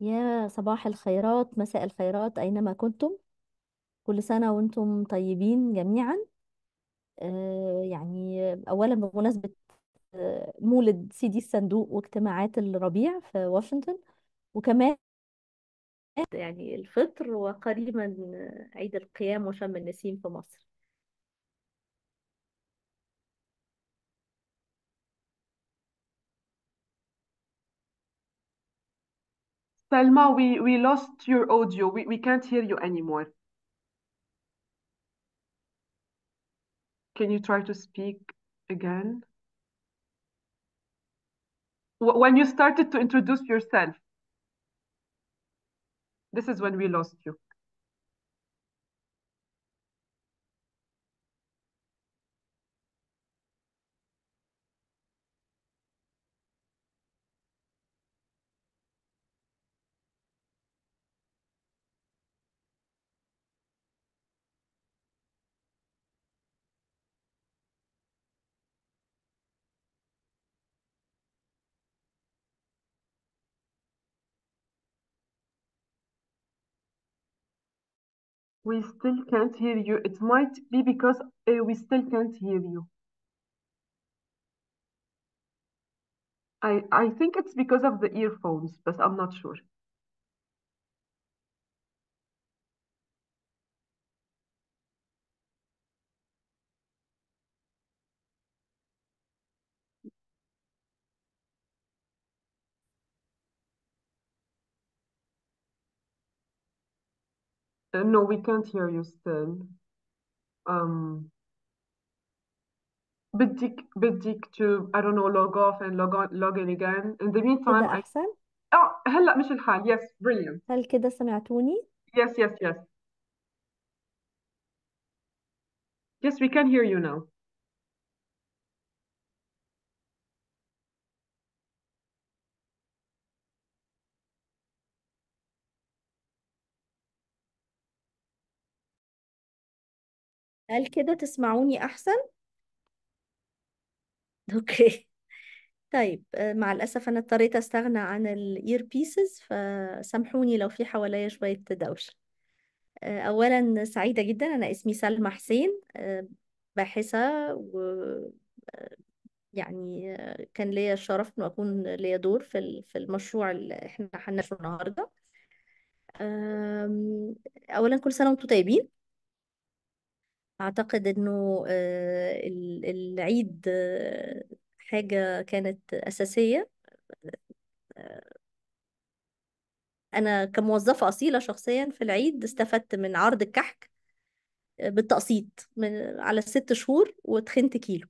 يا صباح الخيرات مساء الخيرات أينما كنتم كل سنة وانتم طيبين جميعا آه يعني أولا بمناسبة آه، مولد سيدي الصندوق واجتماعات الربيع في واشنطن وكمان يعني الفطر وقريبا عيد القيام وشم النسيم في مصر Selma, we, we lost your audio. We, we can't hear you anymore. Can you try to speak again? W- when you started to introduce yourself, this is when we lost you. We still can't hear you. It might be because uh, we still can't hear you. I, I think it's because of the earphones, but I'm not sure. Uh, no, we can't hear you still. Um, بدك بدك to I don't know log off and log on log in again. In the كده meantime, I أحسن اه هلا مش الحال. Yes, brilliant. هل كده سمعتوني؟ Yes, yes, yes. Yes, we can hear you now. هل كده تسمعوني أحسن؟ أوكي طيب آه، مع الأسف أنا اضطريت أستغنى عن الإير بيسز فسامحوني لو في حواليا شوية دوشة آه، أولا سعيدة جدا أنا اسمي سلمى حسين آه، باحثة و آه، يعني آه، كان ليا الشرف إنه أكون ليا دور في ال- في المشروع اللي إحنا هنناقشه النهاردة آم، أولا كل سنة وأنتم طيبين أعتقد إنه آه، ال- العيد آه، حاجة كانت أساسية أنا كموظفة أصيلة شخصيا في العيد استفدت من عرض الكحك بالتقسيط من على ست شهور وتخنت كيلو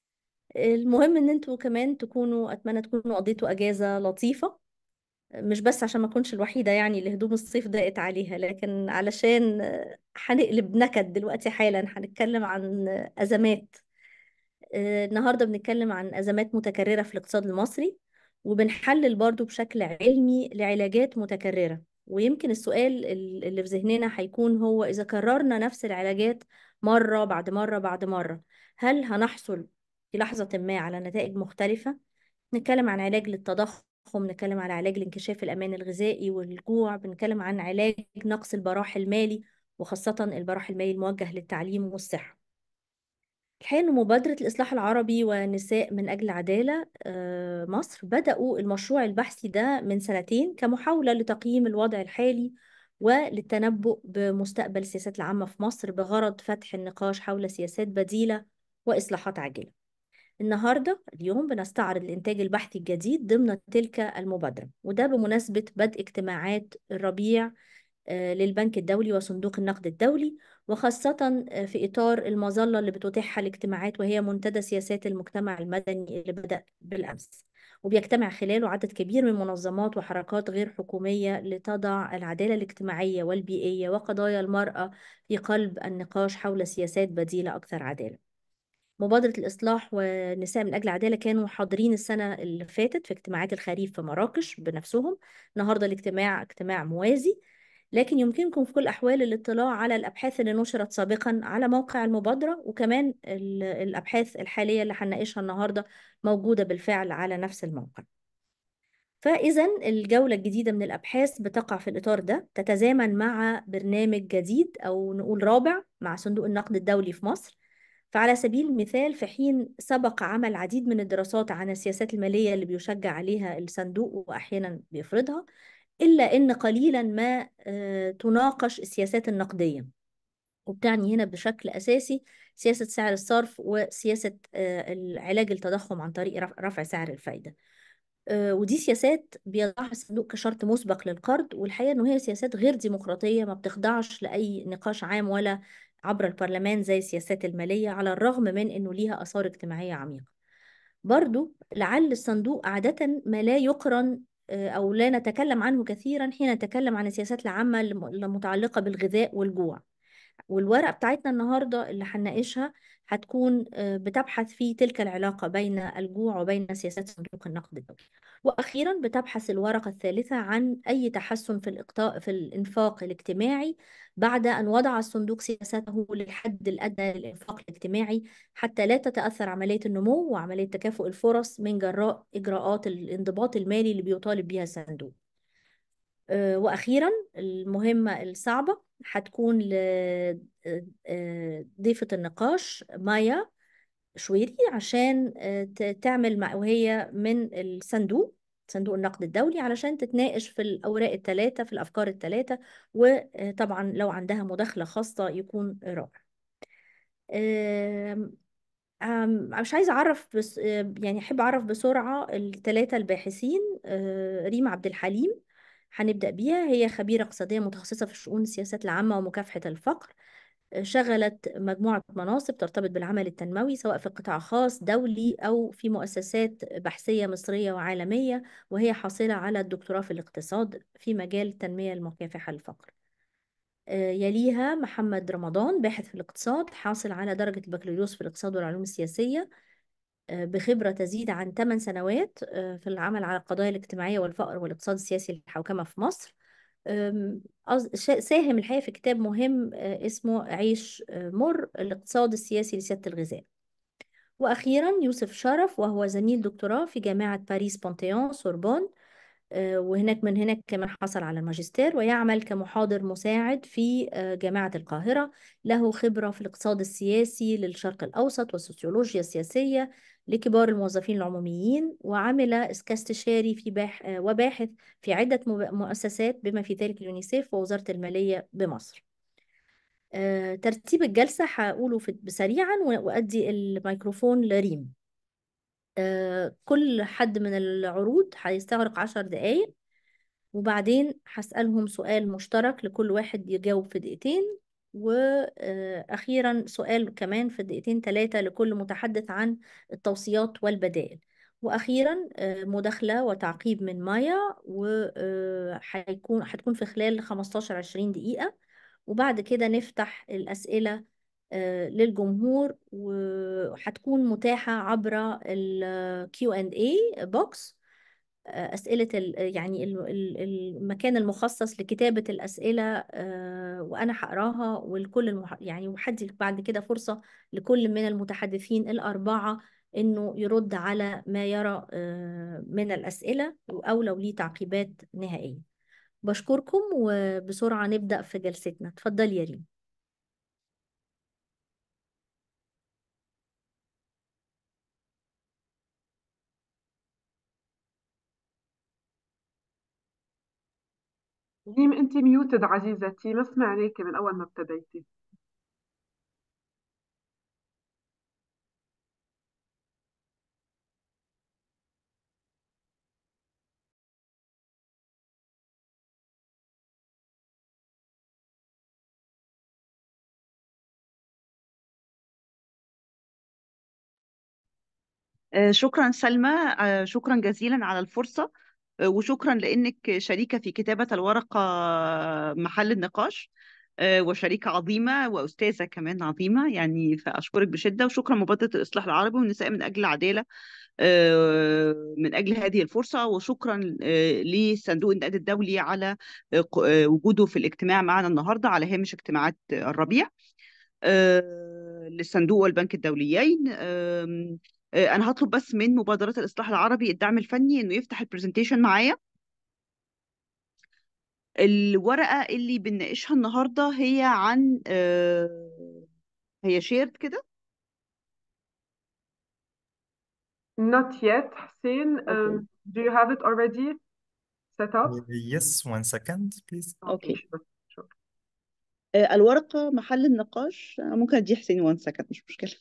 المهم ان انتوا كمان تكونوا اتمنى تكونوا قضيتوا اجازة لطيفة مش بس عشان ما اكونش الوحيدة يعني اللي هدوم الصيف ضاقت عليها لكن علشان آه، هنقلب نكد دلوقتي حالا هنتكلم عن ازمات آه، النهاردة بنتكلم عن أزمات متكررة في الاقتصاد المصري وبنحلل برضو بشكل علمي لعلاجات متكررة ويمكن السؤال ال- اللي في ذهننا هيكون هو إذا كررنا نفس العلاجات مرة بعد مرة بعد مرة هل هنحصل في لحظة ما على نتائج مختلفة؟ نتكلم عن علاج للتضخم نتكلم على علاج لانكشاف الأمان الغذائي والجوع بنتكلم عن علاج نقص البراح المالي وخاصة البراح المالي الموجه للتعليم والصحة الحقيقة إن مبادرة الإصلاح العربي ونساء من أجل العدالة آه، مصر بدأوا المشروع البحثي ده من سنتين كمحاولة لتقييم الوضع الحالي وللتنبؤ بمستقبل السياسات العامة في مصر بغرض فتح النقاش حول سياسات بديلة وإصلاحات عاجلة. النهاردة اليوم بنستعرض الإنتاج البحثي الجديد ضمن تلك المبادرة وده بمناسبة بدء اجتماعات الربيع آه، للبنك الدولي وصندوق النقد الدولي وخاصة آه، في إطار المظلة اللي بتتيحها الاجتماعات وهي منتدى سياسات المجتمع المدني اللي بدأ بالأمس وبيجتمع خلاله عدد كبير من منظمات وحركات غير حكومية لتضع العدالة الاجتماعية والبيئية وقضايا المرأة في قلب النقاش حول سياسات بديلة أكثر عدالة مبادرة الإصلاح ونساء من أجل العدالة كانوا حاضرين السنة اللي فاتت في اجتماعات الخريف في مراكش بنفسهم النهاردة الاجتماع اجتماع موازي لكن يمكنكم في كل الأحوال الاطلاع على الأبحاث اللي نشرت سابقا على موقع المبادرة وكمان ال- الأبحاث الحالية اللي هنناقشها النهاردة موجودة بالفعل على نفس الموقع فإذا الجولة الجديدة من الأبحاث بتقع في الإطار ده تتزامن مع برنامج جديد أو نقول رابع مع صندوق النقد الدولي في مصر فعلى سبيل المثال في حين سبق عمل عديد من الدراسات عن السياسات المالية اللي بيشجع عليها الصندوق وأحيانا بيفرضها إلا أن قليلا ما آه، تناقش السياسات النقدية وبتعني هنا بشكل أساسي سياسة سعر الصرف وسياسة آه، علاج التضخم عن طريق رف- رفع سعر الفايدة آه، ودي سياسات بيضعها الصندوق كشرط مسبق للقرض والحقيقة إنه هي سياسات غير ديمقراطية ما بتخضعش لأي نقاش عام ولا عبر البرلمان زي السياسات المالية على الرغم من إنه ليها آثار اجتماعية عميقة برضو لعل الصندوق عادة ما لا يقرن آه، أو لا نتكلم عنه كثيرا حين نتكلم عن السياسات العامة الم- المتعلقة بالغذاء والجوع والورقة بتاعتنا النهاردة اللي هنناقشها هتكون آه، بتبحث في تلك العلاقة بين الجوع وبين سياسات صندوق النقد الدولي وأخيرا بتبحث الورقة الثالثة عن أي تحسن في الإقطاع في الإنفاق الاجتماعي بعد أن وضع الصندوق سياسته للحد الأدنى للإنفاق الاجتماعي حتى لا تتأثر عملية النمو وعملية تكافؤ الفرص من جراء إجراءات الانضباط المالي اللي بيطالب بها الصندوق آه، وأخيرا المهمة الصعبة هتكون لضيفة النقاش مايا شويري عشان آه، ت- تعمل مع وهي من الصندوق صندوق النقد الدولي علشان تتناقش في الأوراق الثلاثة في الأفكار الثلاثة وطبعا لو عندها مداخلة خاصة يكون رائع آم، آم، مش عايزة أعرف بس آه، يعني أحب أعرف بسرعة الثلاثة الباحثين آه، ريم عبد الحليم هنبدأ بيها هي خبيرة اقتصادية متخصصة في الشؤون السياسات العامة ومكافحة الفقر آه، شغلت مجموعة مناصب ترتبط بالعمل التنموي سواء في قطاع خاص دولي أو في مؤسسات بحثية مصرية وعالمية وهي حاصلة على الدكتوراه في الاقتصاد في مجال التنمية المكافحة للفقر آه، يليها محمد رمضان باحث في الاقتصاد حاصل على درجة البكالوريوس في الاقتصاد والعلوم السياسية آه، بخبرة تزيد عن 8 سنوات آه، في العمل على القضايا الاجتماعية والفقر والاقتصاد السياسي للحوكمة في مصر آم، أص- شا- ساهم الحقيقة في كتاب مهم آه، اسمه عيش آه، مر الاقتصاد السياسي لسيادة الغذاء وأخيرا يوسف شرف وهو زميل دكتوراه في جامعة باريس بونتيون سوربون آه، وهناك من هناك كمان حصل على الماجستير ويعمل كمحاضر مساعد في آه، جامعة القاهرة له خبرة في الاقتصاد السياسي للشرق الأوسط والسوسيولوجيا السياسية لكبار الموظفين العموميين وعمل كاستشاري في باح آه، وباحث في عدة مب- مؤسسات بما في ذلك اليونيسيف ووزارة المالية بمصر آه، ترتيب الجلسة هقوله في- سريعا وأدي الميكروفون لريم آه، كل حد من العروض هيستغرق عشر دقايق وبعدين هسألهم سؤال مشترك لكل واحد يجاوب في دقيقتين وأخيرا سؤال كمان في دقيقتين ثلاثة لكل متحدث عن التوصيات والبدائل وأخيرا آه، مداخلة وتعقيب من مايا وهيكون هتكون في خلال 15 20 دقيقة وبعد كده نفتح الأسئلة آه، للجمهور وهتكون متاحة عبر ال Q&A box أسئلة ال يعني ال- ال- المكان المخصص لكتابة الأسئلة آه، وأنا هقراها والكل المح... يعني وحدي بعد كده فرصة لكل من المتحدثين الأربعة إنه يرد على ما يرى آه، من الأسئلة أو لو ليه تعقيبات نهائية بشكركم وبسرعة نبدأ في جلستنا اتفضل يا ريم ريم انت ميوتد عزيزتي ما سمعناك من اول ما ابتديتي آه، شكرا سلمى آه، شكرا جزيلا على الفرصة آه، وشكرا لأنك شريكة في كتابة الورقة محل النقاش آه، وشريكة عظيمة وأستاذة كمان عظيمة يعني فأشكرك بشدة وشكرا مبادرة الإصلاح العربي والنساء من أجل العدالة آه، من أجل هذه الفرصة وشكرا آه، لصندوق النقد الدولي على آه، ق- آه، وجوده في الاجتماع معنا النهاردة على هامش اجتماعات الربيع آه، للصندوق والبنك الدوليين آم، آه، انا هطلب بس من مبادرات الاصلاح العربي الدعم الفني انه يفتح البرزنتيشن معايا الورقة اللي بنناقشها النهاردة هي عن آه، هي شيرد كده Not yet, Hussein. اوكي Um, do you have it already set up? Yes, one second, please. Okay, اوكي sure, sure. آه، الورقة محل النقاش آه، ممكن ادي حسين وان سكند مش مشكلة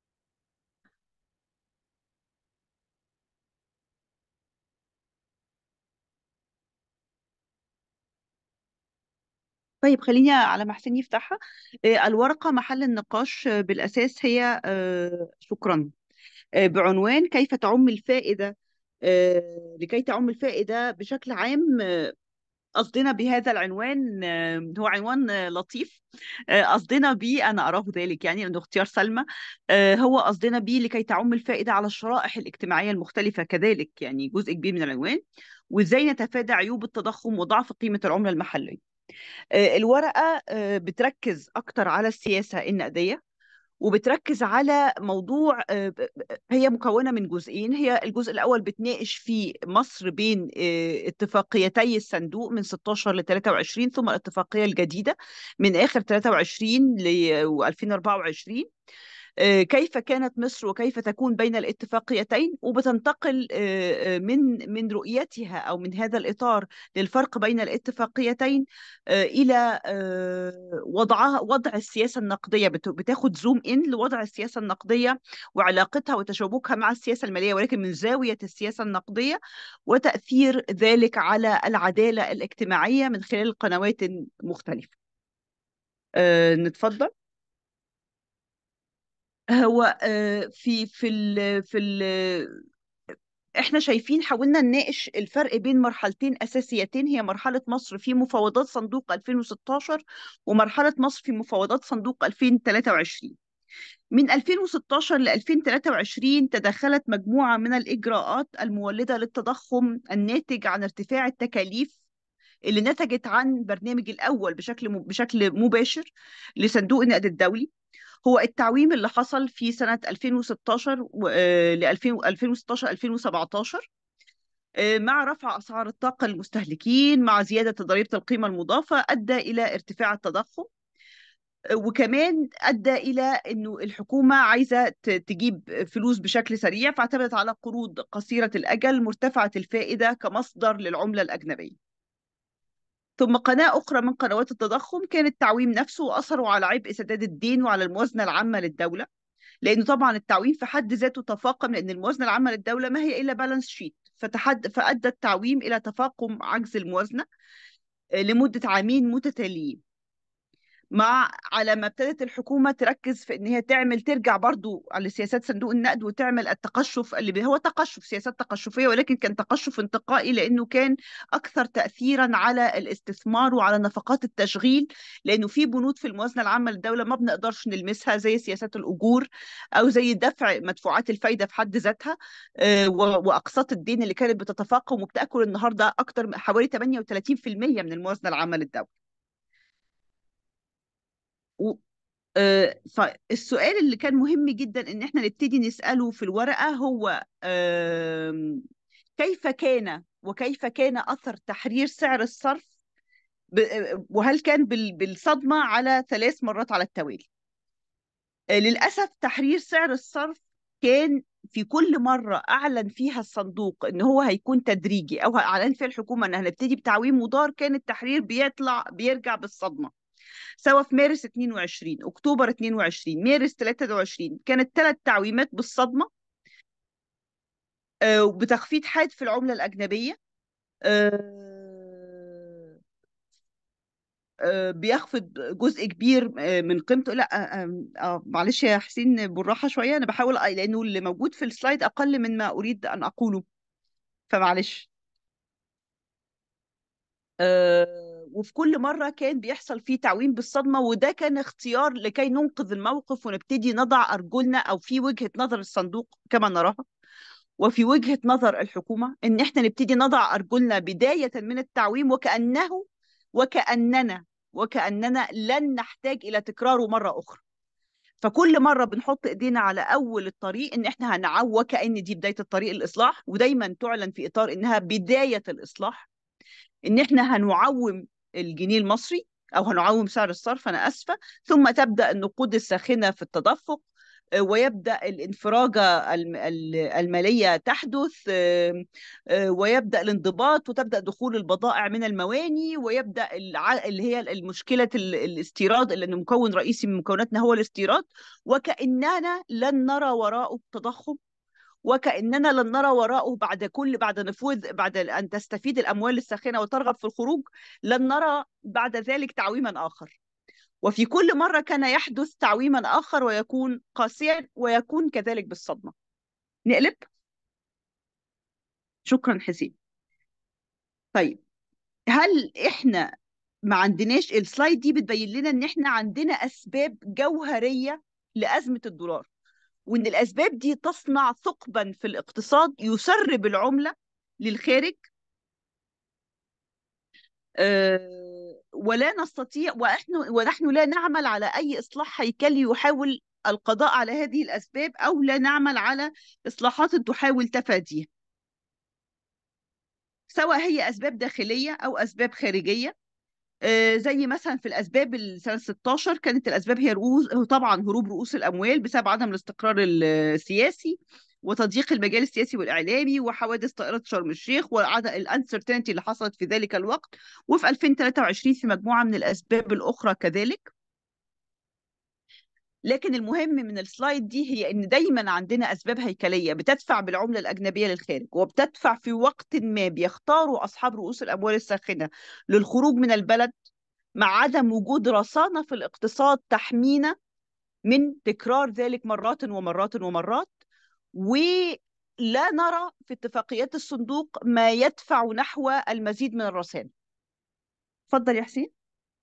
طيب خليني على ما حسين يفتحها آه، الورقة محل النقاش آه، بالأساس هي آه، شكرا آه، بعنوان كيف تعم الفائدة آه، لكي تعم الفائدة بشكل عام آه، قصدنا بهذا العنوان آه، هو عنوان آه، لطيف آه، قصدنا بيه أنا أراه ذلك يعني لأنه اختيار سلمى آه، هو قصدنا بيه لكي تعم الفائدة على الشرائح الاجتماعية المختلفة كذلك يعني جزء كبير من العنوان وإزاي نتفادى عيوب التضخم وضعف قيمة العملة المحلية آه، الورقة آه، بتركز أكتر على السياسة النقدية وبتركز على موضوع آه، ب- ب- هي مكونة من جزئين هي الجزء الأول بتناقش فيه مصر بين آه، اتفاقيتي الصندوق من 16 ل 23 ثم الاتفاقية الجديدة من آخر 23 ل 2024 آه، كيف كانت مصر وكيف تكون بين الاتفاقيتين وبتنتقل آه، آه، من من رؤيتها او من هذا الاطار للفرق بين الاتفاقيتين آه، الى آه، وضعها وضع السياسه النقديه بت- بتاخد زوم ان لوضع السياسه النقديه وعلاقتها وتشابكها مع السياسه الماليه ولكن من زاويه السياسه النقديه وتاثير ذلك على العداله الاجتماعيه من خلال قنوات مختلفه. آه، نتفضل. هو آه، في في ال في ال احنا شايفين حاولنا نناقش الفرق بين مرحلتين اساسيتين هي مرحله مصر في مفاوضات صندوق 2016 ومرحله مصر في مفاوضات صندوق 2023 من 2016 ل 2023 تدخلت مجموعه من الاجراءات المولده للتضخم الناتج عن ارتفاع التكاليف اللي نتجت عن برنامج الاول بشكل م- بشكل مباشر لصندوق النقد الدولي هو التعويم اللي حصل في سنة 2016 و- آه، ل 2016 2017 آه، مع رفع أسعار الطاقة للمستهلكين مع زيادة ضريبة القيمة المضافة أدى إلى ارتفاع التضخم آه، وكمان أدى إلى إنه الحكومة عايزة ت- تجيب فلوس بشكل سريع فاعتمدت على قروض قصيرة الأجل مرتفعة الفائدة كمصدر للعملة الأجنبية ثم قناة أخرى من قنوات التضخم كان التعويم نفسه وأثره على عبء سداد الدين وعلى الموازنة العامة للدولة لأنه طبعا التعويم في حد ذاته تفاقم لأن الموازنة العامة للدولة ما هي إلا بالانس شيت فتحد فأدى التعويم إلى تفاقم عجز الموازنة آه، لمدة عامين متتاليين مع على ما ابتدت الحكومة تركز في ان هي تعمل ترجع برضو على سياسات صندوق النقد وتعمل التقشف اللي بي- هو تقشف سياسات تقشفية ولكن كان تقشف انتقائي لانه كان اكثر تأثيرا على الاستثمار وعلى نفقات التشغيل لانه في بنود في الموازنة العامة للدولة ما بنقدرش نلمسها زي سياسات الأجور او زي دفع مدفوعات الفايدة في حد ذاتها آه، و- واقساط الدين اللي كانت بتتفاقم وبتاكل النهارده اكثر من حوالي 38% من الموازنة العامة للدولة و- آه، فالسؤال اللي كان مهم جدا ان احنا نبتدي نسأله في الورقة هو آم، كيف كان وكيف كان أثر تحرير سعر الصرف ب- وهل كان بال- بالصدمة على ثلاث مرات على التوالي آه، للأسف تحرير سعر الصرف كان في كل مرة أعلن فيها الصندوق إن هو هيكون تدريجي أو أعلن فيها الحكومة إنها هنبتدي بتعويم مضار كان التحرير بيطلع بيرجع بالصدمة سوا في مارس 22 اكتوبر 22 مارس 23 كانت ثلاث تعويمات بالصدمه آه، وبتخفيض حاد في العمله الاجنبيه آه، آه، بيخفض جزء كبير آه، من قيمته لا آه، آه، آه، معلش يا حسين بالراحه شويه انا بحاول أ- لانه اللي موجود في السلايد اقل من ما اريد ان اقوله فمعلش آه، وفي كل مرة كان بيحصل فيه تعويم بالصدمة وده كان اختيار لكي ننقذ الموقف ونبتدي نضع أرجلنا أو في وجهة نظر الصندوق كما نراها وفي وجهة نظر الحكومة إن إحنا نبتدي نضع أرجلنا بداية من التعويم وكأنه وكأننا وكأننا لن نحتاج إلى تكراره مرة أخرى فكل مرة بنحط ايدينا على اول الطريق ان احنا هنعوى كأن دي بداية الطريق الاصلاح ودايما تعلن في اطار انها بداية الاصلاح ان احنا هنعوم الجنيه المصري او هنعوم سعر الصرف انا اسفة ثم تبدأ النقود الساخنة في التدفق آه، ويبدأ الانفراجة الم- ال- المالية تحدث آه، آه، ويبدأ الانضباط وتبدأ دخول البضائع من المواني ويبدأ الع- اللي هي المشكلة ال- الاستيراد اللي مكون رئيسي من مكوناتنا هو الاستيراد وكأننا لن نرى وراءه تضخم وكأننا لن نرى وراءه بعد كل بعد نفوذ بعد أن تستفيد الأموال الساخنة وترغب في الخروج لن نرى بعد ذلك تعويما آخر وفي كل مرة كان يحدث تعويما آخر ويكون قاسيا ويكون كذلك بالصدمة نقلب شكرا حسين طيب هل احنا ما عندناش السلايد دي بتبين لنا ان احنا عندنا اسباب جوهرية لأزمة الدولار وان الاسباب دي تصنع ثقبا في الاقتصاد يسرب العملة للخارج آه، ولا نستطيع ونحن ونحن لا نعمل على اي اصلاح هيكلي يحاول القضاء على هذه الاسباب او لا نعمل على اصلاحات تحاول تفاديها سواء هي اسباب داخليه او اسباب خارجيه آه، زي مثلا في الاسباب سنه 16 كانت الاسباب هي رؤوس طبعا هروب رؤوس الاموال بسبب عدم الاستقرار السياسي وتضييق المجال السياسي والاعلامي وحوادث طائره شرم الشيخ وعدم الانسرتينتي اللي حصلت في ذلك الوقت وفي 2023 في مجموعه من الاسباب الاخرى كذلك لكن المهم من السلايد دي هي ان دايما عندنا اسباب هيكليه بتدفع بالعمله الاجنبيه للخارج وبتدفع في وقت ما بيختاروا اصحاب رؤوس الاموال الساخنه للخروج من البلد مع عدم وجود رصانه في الاقتصاد تحمينا من تكرار ذلك مرات ومرات ومرات ولا نرى في اتفاقيات الصندوق ما يدفع نحو المزيد من الرصانه اتفضل يا حسين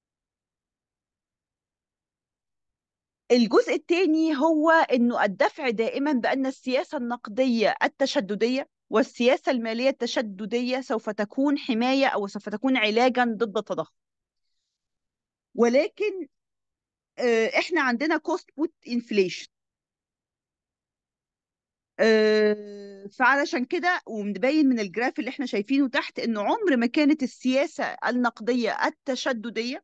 الجزء الثاني هو انه الدفع دائما بان السياسه النقديه التشدديه والسياسه الماليه التشدديه سوف تكون حمايه او سوف تكون علاجا ضد التضخم ولكن آه، احنا عندنا كوست بوت انفليشن فعلشان كده ومبين من الجراف اللي احنا شايفينه تحت انه عمر ما كانت السياسه النقديه التشدديه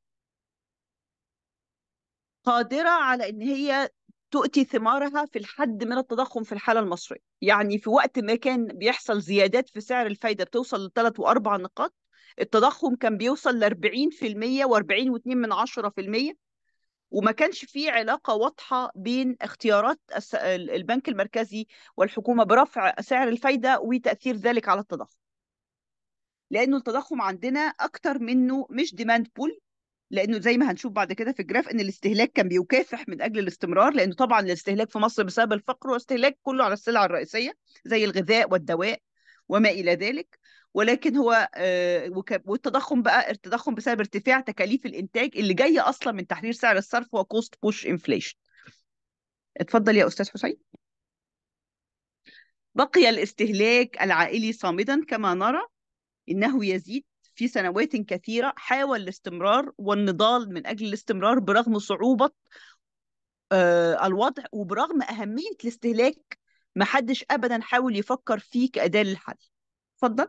قادرة على إن هي تؤتي ثمارها في الحد من التضخم في الحالة المصرية يعني في وقت ما كان بيحصل زيادات في سعر الفايدة بتوصل لثلاث وأربع نقاط التضخم كان بيوصل ل 40% و40.2 من عشرة في المية وما كانش فيه علاقة واضحة بين اختيارات الس- البنك المركزي والحكومة برفع سعر الفايدة وتأثير ذلك على التضخم لأنه التضخم عندنا أكتر منه مش ديماند بول لانه زي ما هنشوف بعد كده في الجراف ان الاستهلاك كان بيكافح من اجل الاستمرار لانه طبعا الاستهلاك في مصر بسبب الفقر واستهلاك كله على السلع الرئيسيه زي الغذاء والدواء وما الى ذلك ولكن هو آه، وك- والتضخم بقى التضخم بسبب ارتفاع تكاليف الانتاج اللي جايه اصلا من تحرير سعر الصرف هو كوست بوش انفليشن اتفضل يا استاذ حسين بقي الاستهلاك العائلي صامدا كما نرى انه يزيد في سنوات كثيره حاول الاستمرار والنضال من اجل الاستمرار برغم صعوبه آه، الوضع وبرغم أهمية الاستهلاك ما حدش أبدا حاول يفكر فيه كأداة للحل اتفضل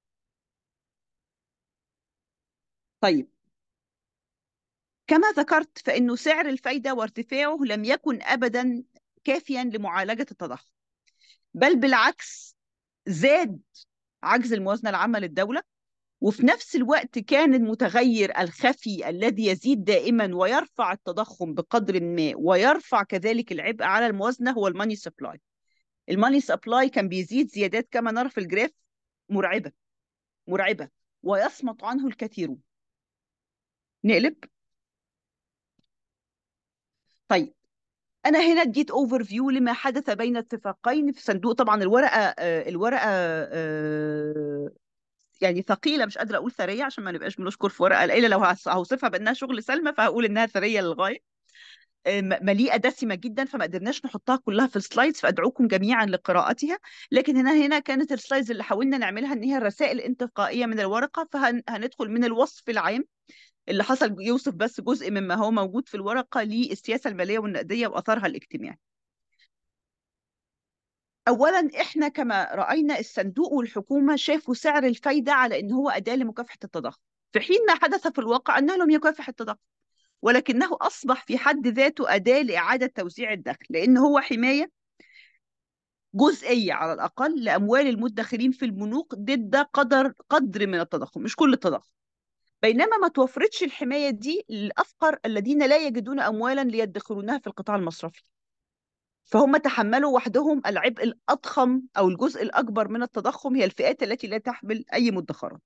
طيب كما ذكرت فإنه سعر الفايدة وارتفاعه لم يكن أبدا كافيا لمعالجة التضخم بل بالعكس زاد عجز الموازنة العامة للدولة وفي نفس الوقت كان المتغير الخفي الذي يزيد دائما ويرفع التضخم بقدر ما ويرفع كذلك العبء على الموازنة هو الماني سبلاي الماني سبلاي كان بيزيد زيادات كما نرى في الجراف مرعبة مرعبة ويصمت عنه الكثيرون نقلب طيب أنا هنا اديت اوفر فيو لما حدث بين اتفاقين في صندوق طبعا الورقة آه، الورقة آه، يعني ثقيلة مش قادرة أقول ثرية عشان ما نبقاش بنشكر في ورقة إلا لو هص- هوصفها بأنها شغل سلمى فهقول إنها ثرية للغاية آه، م- مليئة دسمة جدا فما قدرناش نحطها كلها في السلايدز فأدعوكم جميعا لقراءتها لكن هنا هنا كانت السلايدز اللي حاولنا نعملها إن هي الرسائل الانتقائية من الورقة فهندخل من الوصف العام اللي حصل يوصف بس جزء مما هو موجود في الورقة للسياسة المالية والنقدية وأثرها الاجتماعي أولا إحنا كما رأينا الصندوق والحكومة شافوا سعر الفايدة على إن هو أداة لمكافحة التضخم في حين ما حدث في الواقع أنه لم يكافح التضخم ولكنه أصبح في حد ذاته أداة لإعادة توزيع الدخل لأن هو حماية جزئية على الأقل لأموال المدخرين في البنوك ضد قدر قدر من التضخم مش كل التضخم بينما ما توفرتش الحماية دي للأفقر الذين لا يجدون أموالا ليدخرونها في القطاع المصرفي فهم تحملوا وحدهم العبء الأضخم أو الجزء الأكبر من التضخم هي الفئات التي لا تحمل أي مدخرات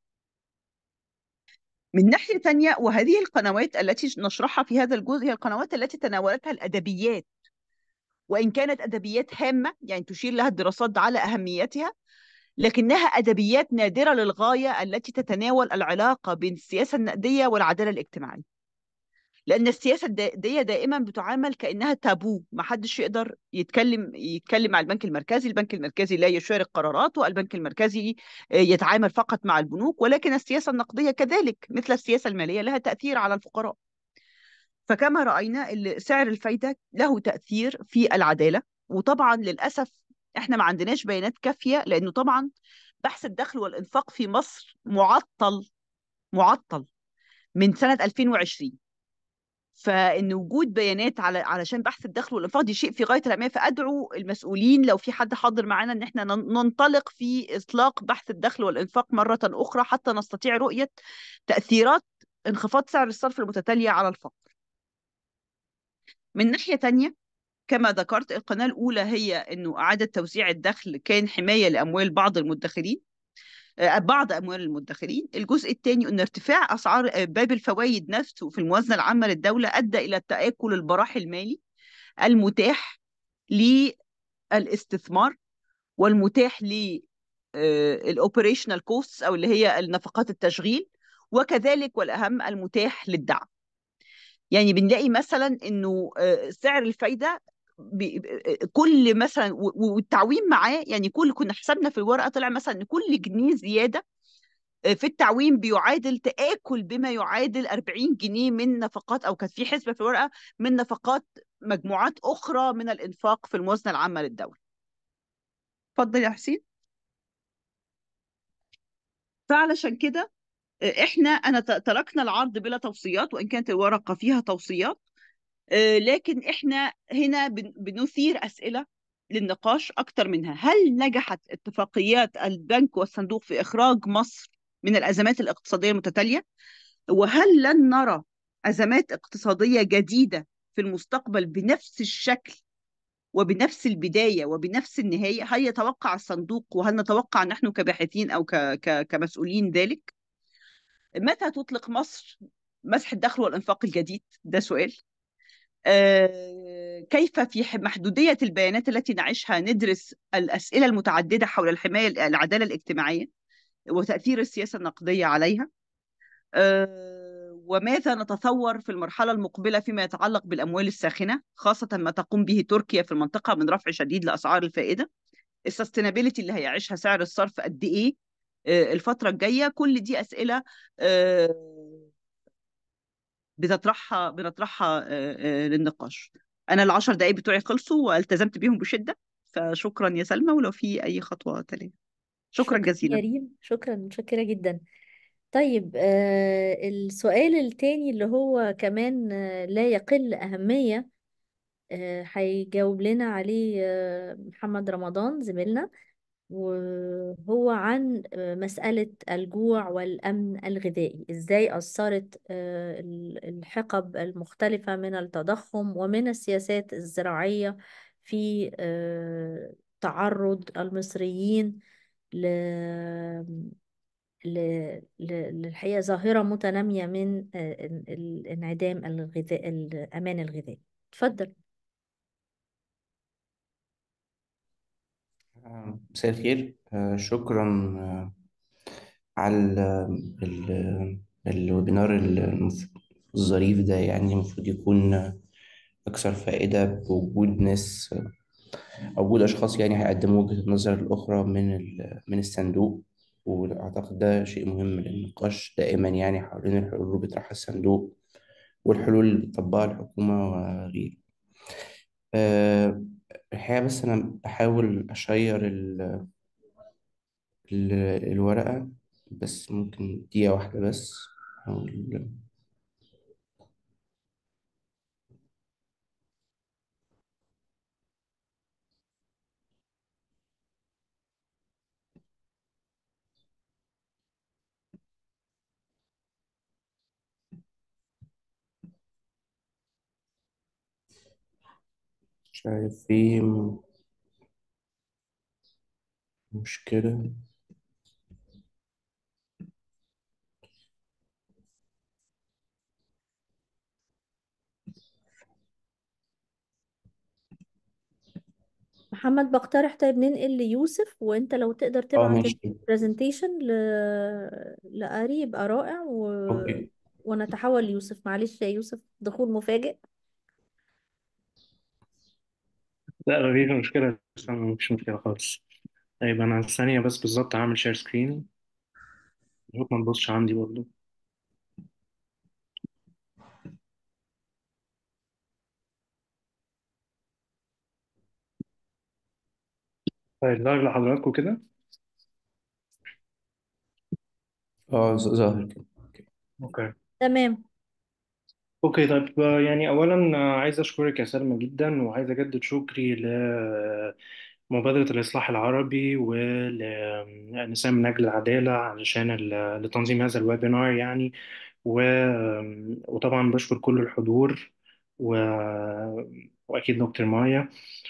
من ناحية تانية وهذه القنوات التي نشرحها في هذا الجزء هي القنوات التي تناولتها الأدبيات وإن كانت أدبيات هامة يعني تشير لها الدراسات على أهميتها لكنها أدبيات نادرة للغاية التي تتناول العلاقة بين السياسة النقدية والعدالة الاجتماعية لأن السياسة النقدية دائما بتعامل كأنها تابو ما حدش يقدر يتكلم يتكلم مع البنك المركزي البنك المركزي لا يشارك قراراته البنك المركزي يتعامل فقط مع البنوك ولكن السياسة النقدية كذلك مثل السياسة المالية لها تأثير على الفقراء فكما رأينا سعر الفايدة له تأثير في العدالة وطبعا للأسف احنا ما عندناش بيانات كافية لأنه طبعا بحث الدخل والإنفاق في مصر معطل معطل من سنة 2020 فإن وجود بيانات على علشان بحث الدخل والإنفاق دي شيء في غاية الأهمية فأدعو المسؤولين لو في حد حاضر معانا إن احنا ننطلق في إطلاق بحث الدخل والإنفاق مرة أخرى حتى نستطيع رؤية تأثيرات انخفاض سعر الصرف المتتالية على الفقر من ناحية تانية كما ذكرت القناة الأولى هي أنه إعادة توزيع الدخل كان حماية لأموال بعض المدخرين بعض أموال المدخرين الجزء الثاني أن ارتفاع أسعار باب الفوائد نفسه في الموازنة العامة للدولة أدى إلى تآكل البراح المالي المتاح للاستثمار والمتاح للأوبريشنال كوست أو اللي هي النفقات التشغيل وكذلك والأهم المتاح للدعم يعني بنلاقي مثلا انه سعر الفايده كل مثلا والتعويم معاه يعني كل كنا حسبنا في الورقه طلع مثلا ان كل جنيه زياده في التعويم بيعادل تآكل بما يعادل 40 جنيه من نفقات او كانت في حسبه في الورقه من نفقات مجموعات اخرى من الانفاق في الموازنه العامه للدوله. اتفضل يا حسين. فعلشان كده احنا انا تركنا العرض بلا توصيات وان كانت الورقه فيها توصيات لكن احنا هنا بنثير اسئله للنقاش اكثر منها هل نجحت اتفاقيات البنك والصندوق في اخراج مصر من الازمات الاقتصاديه المتتاليه وهل لن نرى ازمات اقتصاديه جديده في المستقبل بنفس الشكل وبنفس البدايه وبنفس النهايه هل يتوقع الصندوق وهل نتوقع نحن كباحثين او ك... ك... كمسؤولين ذلك متى تطلق مصر مسح الدخل والإنفاق الجديد؟ ده سؤال. آه كيف في محدودية البيانات التي نعيشها ندرس الأسئلة المتعددة حول الحماية العدالة الاجتماعية وتأثير السياسة النقدية عليها؟ آه وماذا نتصور في المرحلة المقبلة فيما يتعلق بالأموال الساخنة خاصة ما تقوم به تركيا في المنطقة من رفع شديد لأسعار الفائدة؟ السستينابيلتي اللي هيعيشها سعر الصرف قد إيه؟ الفترة الجاية كل دي أسئلة بتطرحها بنطرحها للنقاش أنا العشر دقايق بتوعي خلصوا والتزمت بيهم بشدة فشكرا يا سلمى ولو في أي خطوة تانية شكرا شكرا جزيلا يا ريم شكرا متشكرة جدا طيب آه السؤال التاني اللي هو كمان آه لا يقل أهمية آه هيجاوب لنا عليه آه محمد رمضان زميلنا وهو عن مسألة الجوع والأمن الغذائي إزاي أثرت الحقب المختلفة من التضخم ومن السياسات الزراعية في تعرض المصريين ل للحقيقة ظاهرة متنامية من الانعدام الغذاء الأمان الغذائي اتفضل مساء الخير آه، شكرا آه، على ال- ال- الويبينار المف- الظريف ده يعني المفروض يكون أكثر فائدة بوجود ناس أو وجود أشخاص يعني هيقدموا وجهة النظر الأخرى من ال- من الصندوق وأعتقد ده شيء مهم للنقاش دائما يعني حوالين الحلول اللي بيطرحها الصندوق والحلول اللي بتطبقها الحكومة وغيره أه الحقيقة بس أنا بحاول أشير ال ال الورقة بس ممكن دقيقة واحدة بس أحاول مش عارف في مشكلة محمد بقترح طيب ننقل ليوسف وانت لو تقدر اه تبعت ماشي البرزنتيشن ل... لآري يبقى رائع و... اوكي ونتحول ليوسف معلش يا يوسف دخول مفاجئ لا مفيش مشكلة بس أنا مفيش مشكلة خالص طيب أنا ثانية بس بالظبط هعمل شير سكرين المفروض ما تبصش عندي برضه طيب ظاهر لحضراتكم كده اه ظ- ظاهر كده اوكي أوكي تمام اوكي طيب آه، يعني اولا آه، عايز اشكرك يا سلمى جدا وعايز اجدد شكري لمبادرة الإصلاح العربي ولنسام من أجل العدالة علشان ال- لتنظيم هذا الويبينار يعني و... وطبعا بشكر كل الحضور و... وأكيد دكتور مايا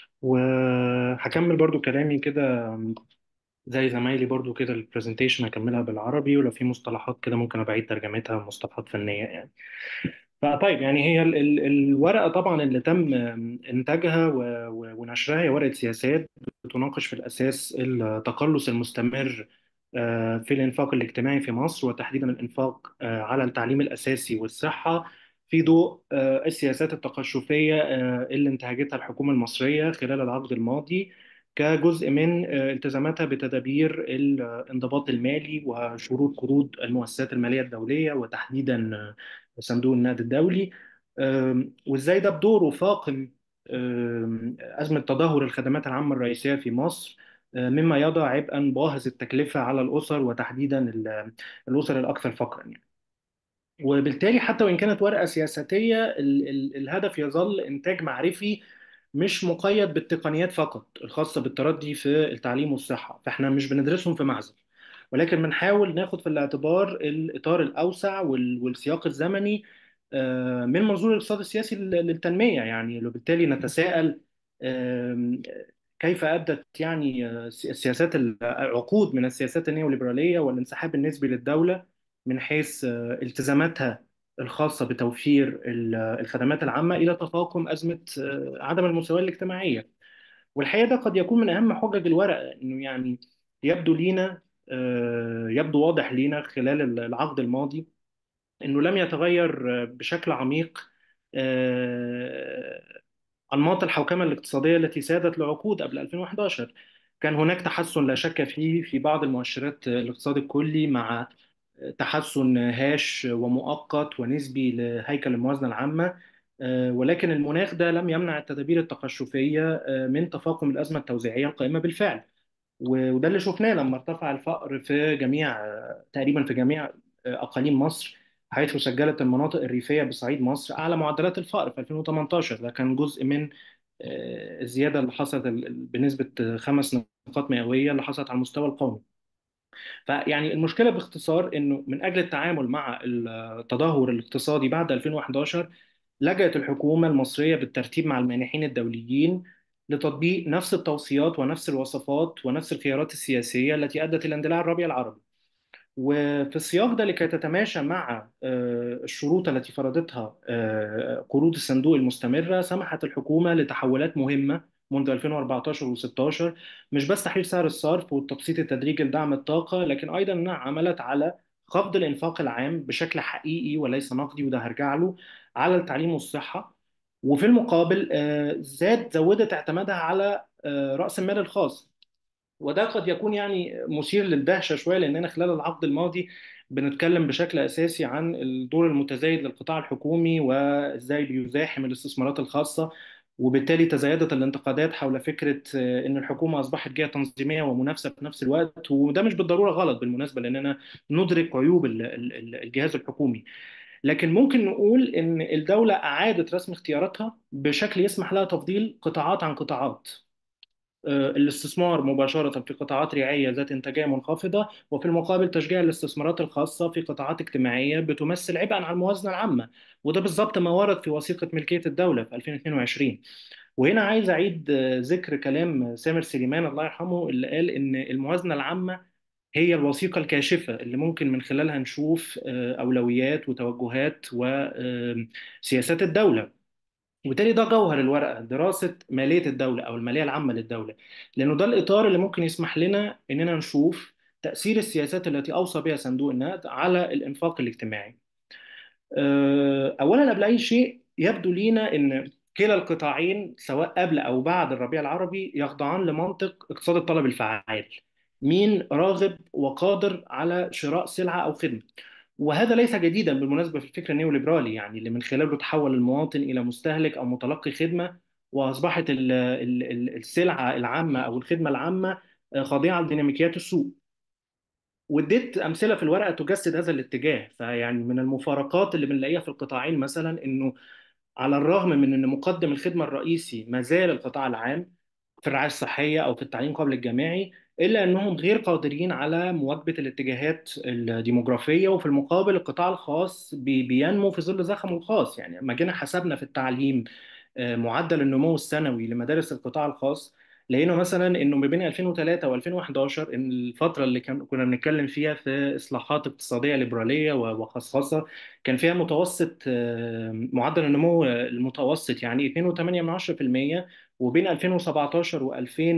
وهكمل برضو كلامي كده زي زمايلي برضو كده البرزنتيشن هكملها بالعربي ولو في مصطلحات كده ممكن أبعيد ترجمتها مصطلحات فنية يعني فطيب يعني هي ال- ال- الورقة طبعا اللي تم إنتاجها و- و- ونشرها هي ورقة سياسات بتناقش في الأساس التقلص المستمر آه، في الإنفاق الاجتماعي في مصر وتحديدا الإنفاق آه، على التعليم الأساسي والصحة في ضوء آه، السياسات التقشفية آه، اللي انتهجتها الحكومة المصرية خلال العقد الماضي كجزء من آه، التزاماتها بتدابير الانضباط المالي وشروط قروض المؤسسات المالية الدولية وتحديدا آه، صندوق النقد الدولي آم، وازاي ده بدوره فاقم آم، أزمة تدهور الخدمات العامة الرئيسية في مصر آه، مما يضع عبئا باهظ التكلفة على الأسر وتحديدا ال- الأسر الأكثر فقرا يعني. وبالتالي حتى وإن كانت ورقة سياساتية ال- ال- الهدف يظل إنتاج معرفي مش مقيد بالتقنيات فقط الخاصة بالتردي في التعليم والصحة فإحنا مش بندرسهم في معزل ولكن بنحاول ناخد في الاعتبار الإطار الأوسع وال- والسياق الزمني آه، من منظور الاقتصاد السياسي لل- للتنمية يعني وبالتالي نتساءل آم، كيف أدت يعني آه، السياسات العقود من السياسات النيوليبرالية والانسحاب النسبي للدولة من حيث آه، التزاماتها الخاصة بتوفير ال- الخدمات العامة إلى تفاقم أزمة آه، عدم المساواة الاجتماعية والحقيقة ده قد يكون من أهم حجج الورقة إنه يعني يبدو لينا آه، يبدو واضح لينا خلال العقد الماضي إنه لم يتغير آه، بشكل عميق آه، أنماط الحوكمة الاقتصادية التي سادت لعقود قبل 2011 كان هناك تحسن لا شك فيه في بعض المؤشرات الاقتصاد الكلي مع تحسن هاش ومؤقت ونسبي لهيكل الموازنة العامة آه، ولكن المناخ ده لم يمنع التدابير التقشفية آه، من تفاقم الأزمة التوزيعية القائمة بالفعل وده اللي شفناه لما ارتفع الفقر في جميع آه، تقريبا في جميع آه، أقاليم مصر حيث سجلت المناطق الريفية بصعيد مصر أعلى معدلات الفقر في 2018 ده كان جزء من آه، الزيادة اللي حصلت ال- بنسبة آه، خمس نقاط مئوية اللي حصلت على المستوى القومي فيعني المشكلة باختصار إنه من أجل التعامل مع التدهور الاقتصادي بعد 2011 لجأت الحكومة المصرية بالترتيب مع المانحين الدوليين لتطبيق نفس التوصيات ونفس الوصفات ونفس الخيارات السياسية التي أدت إلى اندلاع الربيع العربي وفي السياق ده لكي تتماشى مع آه، الشروط التي فرضتها آه، قروض الصندوق المستمرة سمحت الحكومة لتحولات مهمة منذ 2014 و16 مش بس تحرير سعر الصرف والتبسيط التدريجي لدعم الطاقة لكن أيضا أنها عملت على خفض الإنفاق العام بشكل حقيقي وليس نقدي وده هرجع له على التعليم والصحة وفي المقابل آه، زاد زودت اعتمادها على آه، رأس المال الخاص وده قد يكون يعني مثير للدهشة شوية لأننا خلال العقد الماضي بنتكلم بشكل أساسي عن الدور المتزايد للقطاع الحكومي وإزاي بيزاحم الاستثمارات الخاصة وبالتالي تزايدت الانتقادات حول فكرة آه، أن الحكومة أصبحت جهة تنظيمية ومنافسة في نفس الوقت وده مش بالضرورة غلط بالمناسبة لأننا ندرك عيوب ال- ال- ال- الجهاز الحكومي لكن ممكن نقول ان الدولة اعادت رسم اختياراتها بشكل يسمح لها تفضيل قطاعات عن قطاعات آه، الاستثمار مباشرة في قطاعات رعاية ذات إنتاجية منخفضة وفي المقابل تشجيع الاستثمارات الخاصة في قطاعات اجتماعية بتمثل عبئا على الموازنة العامة وده بالضبط ما ورد في وثيقة ملكية الدولة في 2022 وهنا عايز أعيد آه، ذكر كلام سامر سليمان الله يرحمه اللي قال إن الموازنة العامة هي الوثيقة الكاشفة اللي ممكن من خلالها نشوف آه، أولويات وتوجهات وسياسات الدولة وبالتالي ده جوهر الورقة دراسة مالية الدولة أو المالية العامة للدولة لأنه ده الإطار اللي ممكن يسمح لنا إننا نشوف تأثير السياسات التي أوصى بها صندوق النقد على الإنفاق الاجتماعي آه، أولا قبل أي شيء يبدو لينا أن كلا القطاعين سواء قبل أو بعد الربيع العربي يخضعان لمنطق اقتصاد الطلب الفعال مين راغب وقادر على شراء سلعة أو خدمة وهذا ليس جديدا بالمناسبة في الفكر النيوليبرالي يعني اللي من خلاله تحول المواطن إلى مستهلك أو متلقي خدمة وأصبحت ال- ال- ال- السلعة العامة أو الخدمة العامة آه، خاضعة لديناميكيات السوق واديت امثله في الورقه تجسد هذا الاتجاه فيعني من المفارقات اللي بنلاقيها في القطاعين مثلا انه على الرغم من ان مقدم الخدمه الرئيسي ما زال القطاع العام في الرعايه الصحيه او في التعليم قبل الجامعي الا انهم غير قادرين على مواكبه الاتجاهات الديموغرافيه وفي المقابل القطاع الخاص بي- بينمو في ظل زخمه الخاص يعني لما جينا حسبنا في التعليم آه، معدل النمو السنوي لمدارس القطاع الخاص لقينا مثلا انه ما بين 2003 و2011 ان الفتره اللي كان كنا بنتكلم فيها في اصلاحات اقتصاديه ليبراليه و- وخصخصه كان فيها متوسط آه، معدل النمو المتوسط يعني 2.8% وبين 2017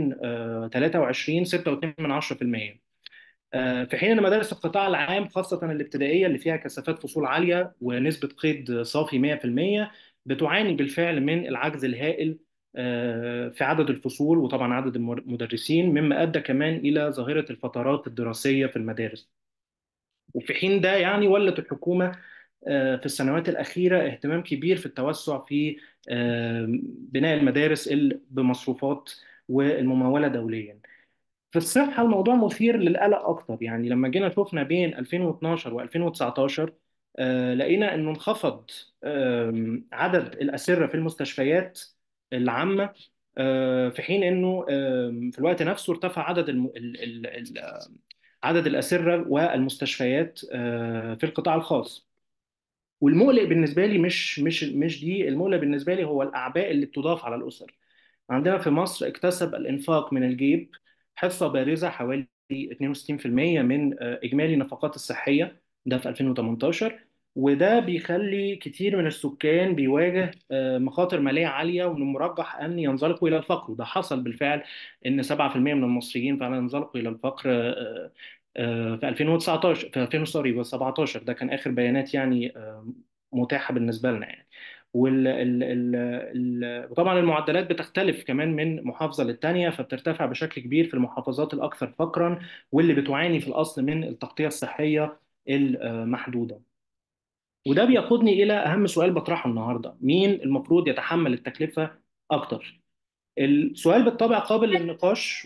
و2023 6.2% آه، في حين ان مدارس القطاع العام خاصه الابتدائيه اللي فيها كثافات فصول عاليه ونسبه قيد صافي 100% بتعاني بالفعل من العجز الهائل آه، في عدد الفصول وطبعا عدد المدرسين مما ادى كمان الى ظاهره الفترات الدراسيه في المدارس وفي حين ده يعني ولت الحكومه آه، في السنوات الاخيره اهتمام كبير في التوسع في آه، بناء المدارس ال- بمصروفات والمموله دوليا في الصحة الموضوع مثير للقلق أكتر يعني لما جينا شفنا بين 2012 و2019 آه لقينا إنه انخفض آم، عدد الأسرة في المستشفيات العامة آه في حين إنه آم، في الوقت نفسه ارتفع عدد الم... ال... ال... ال... عدد الأسرة والمستشفيات آه في القطاع الخاص والمقلق بالنسبة لي مش مش مش دي المقلق بالنسبة لي هو الأعباء اللي بتضاف على الأسر عندنا في مصر اكتسب الإنفاق من الجيب حصة بارزة حوالي 62% من آه، إجمالي النفقات الصحية ده في 2018 وده بيخلي كتير من السكان بيواجه آه، مخاطر مالية عالية ومن المرجح أن ينزلقوا إلى الفقر وده حصل بالفعل إن 7% من المصريين فعلا انزلقوا إلى الفقر آه، آه، في 2019 في 2000 سوري 17 ده كان آخر بيانات يعني آه، متاحة بالنسبة لنا يعني وال ال ال ال وطبعا المعدلات بتختلف كمان من محافظة للتانية فبترتفع بشكل كبير في المحافظات الأكثر فقرا واللي بتعاني في الأصل من التغطية الصحية المحدودة وده بيقودني إلى أهم سؤال بطرحه النهاردة مين المفروض يتحمل التكلفة أكتر السؤال بالطبع قابل للنقاش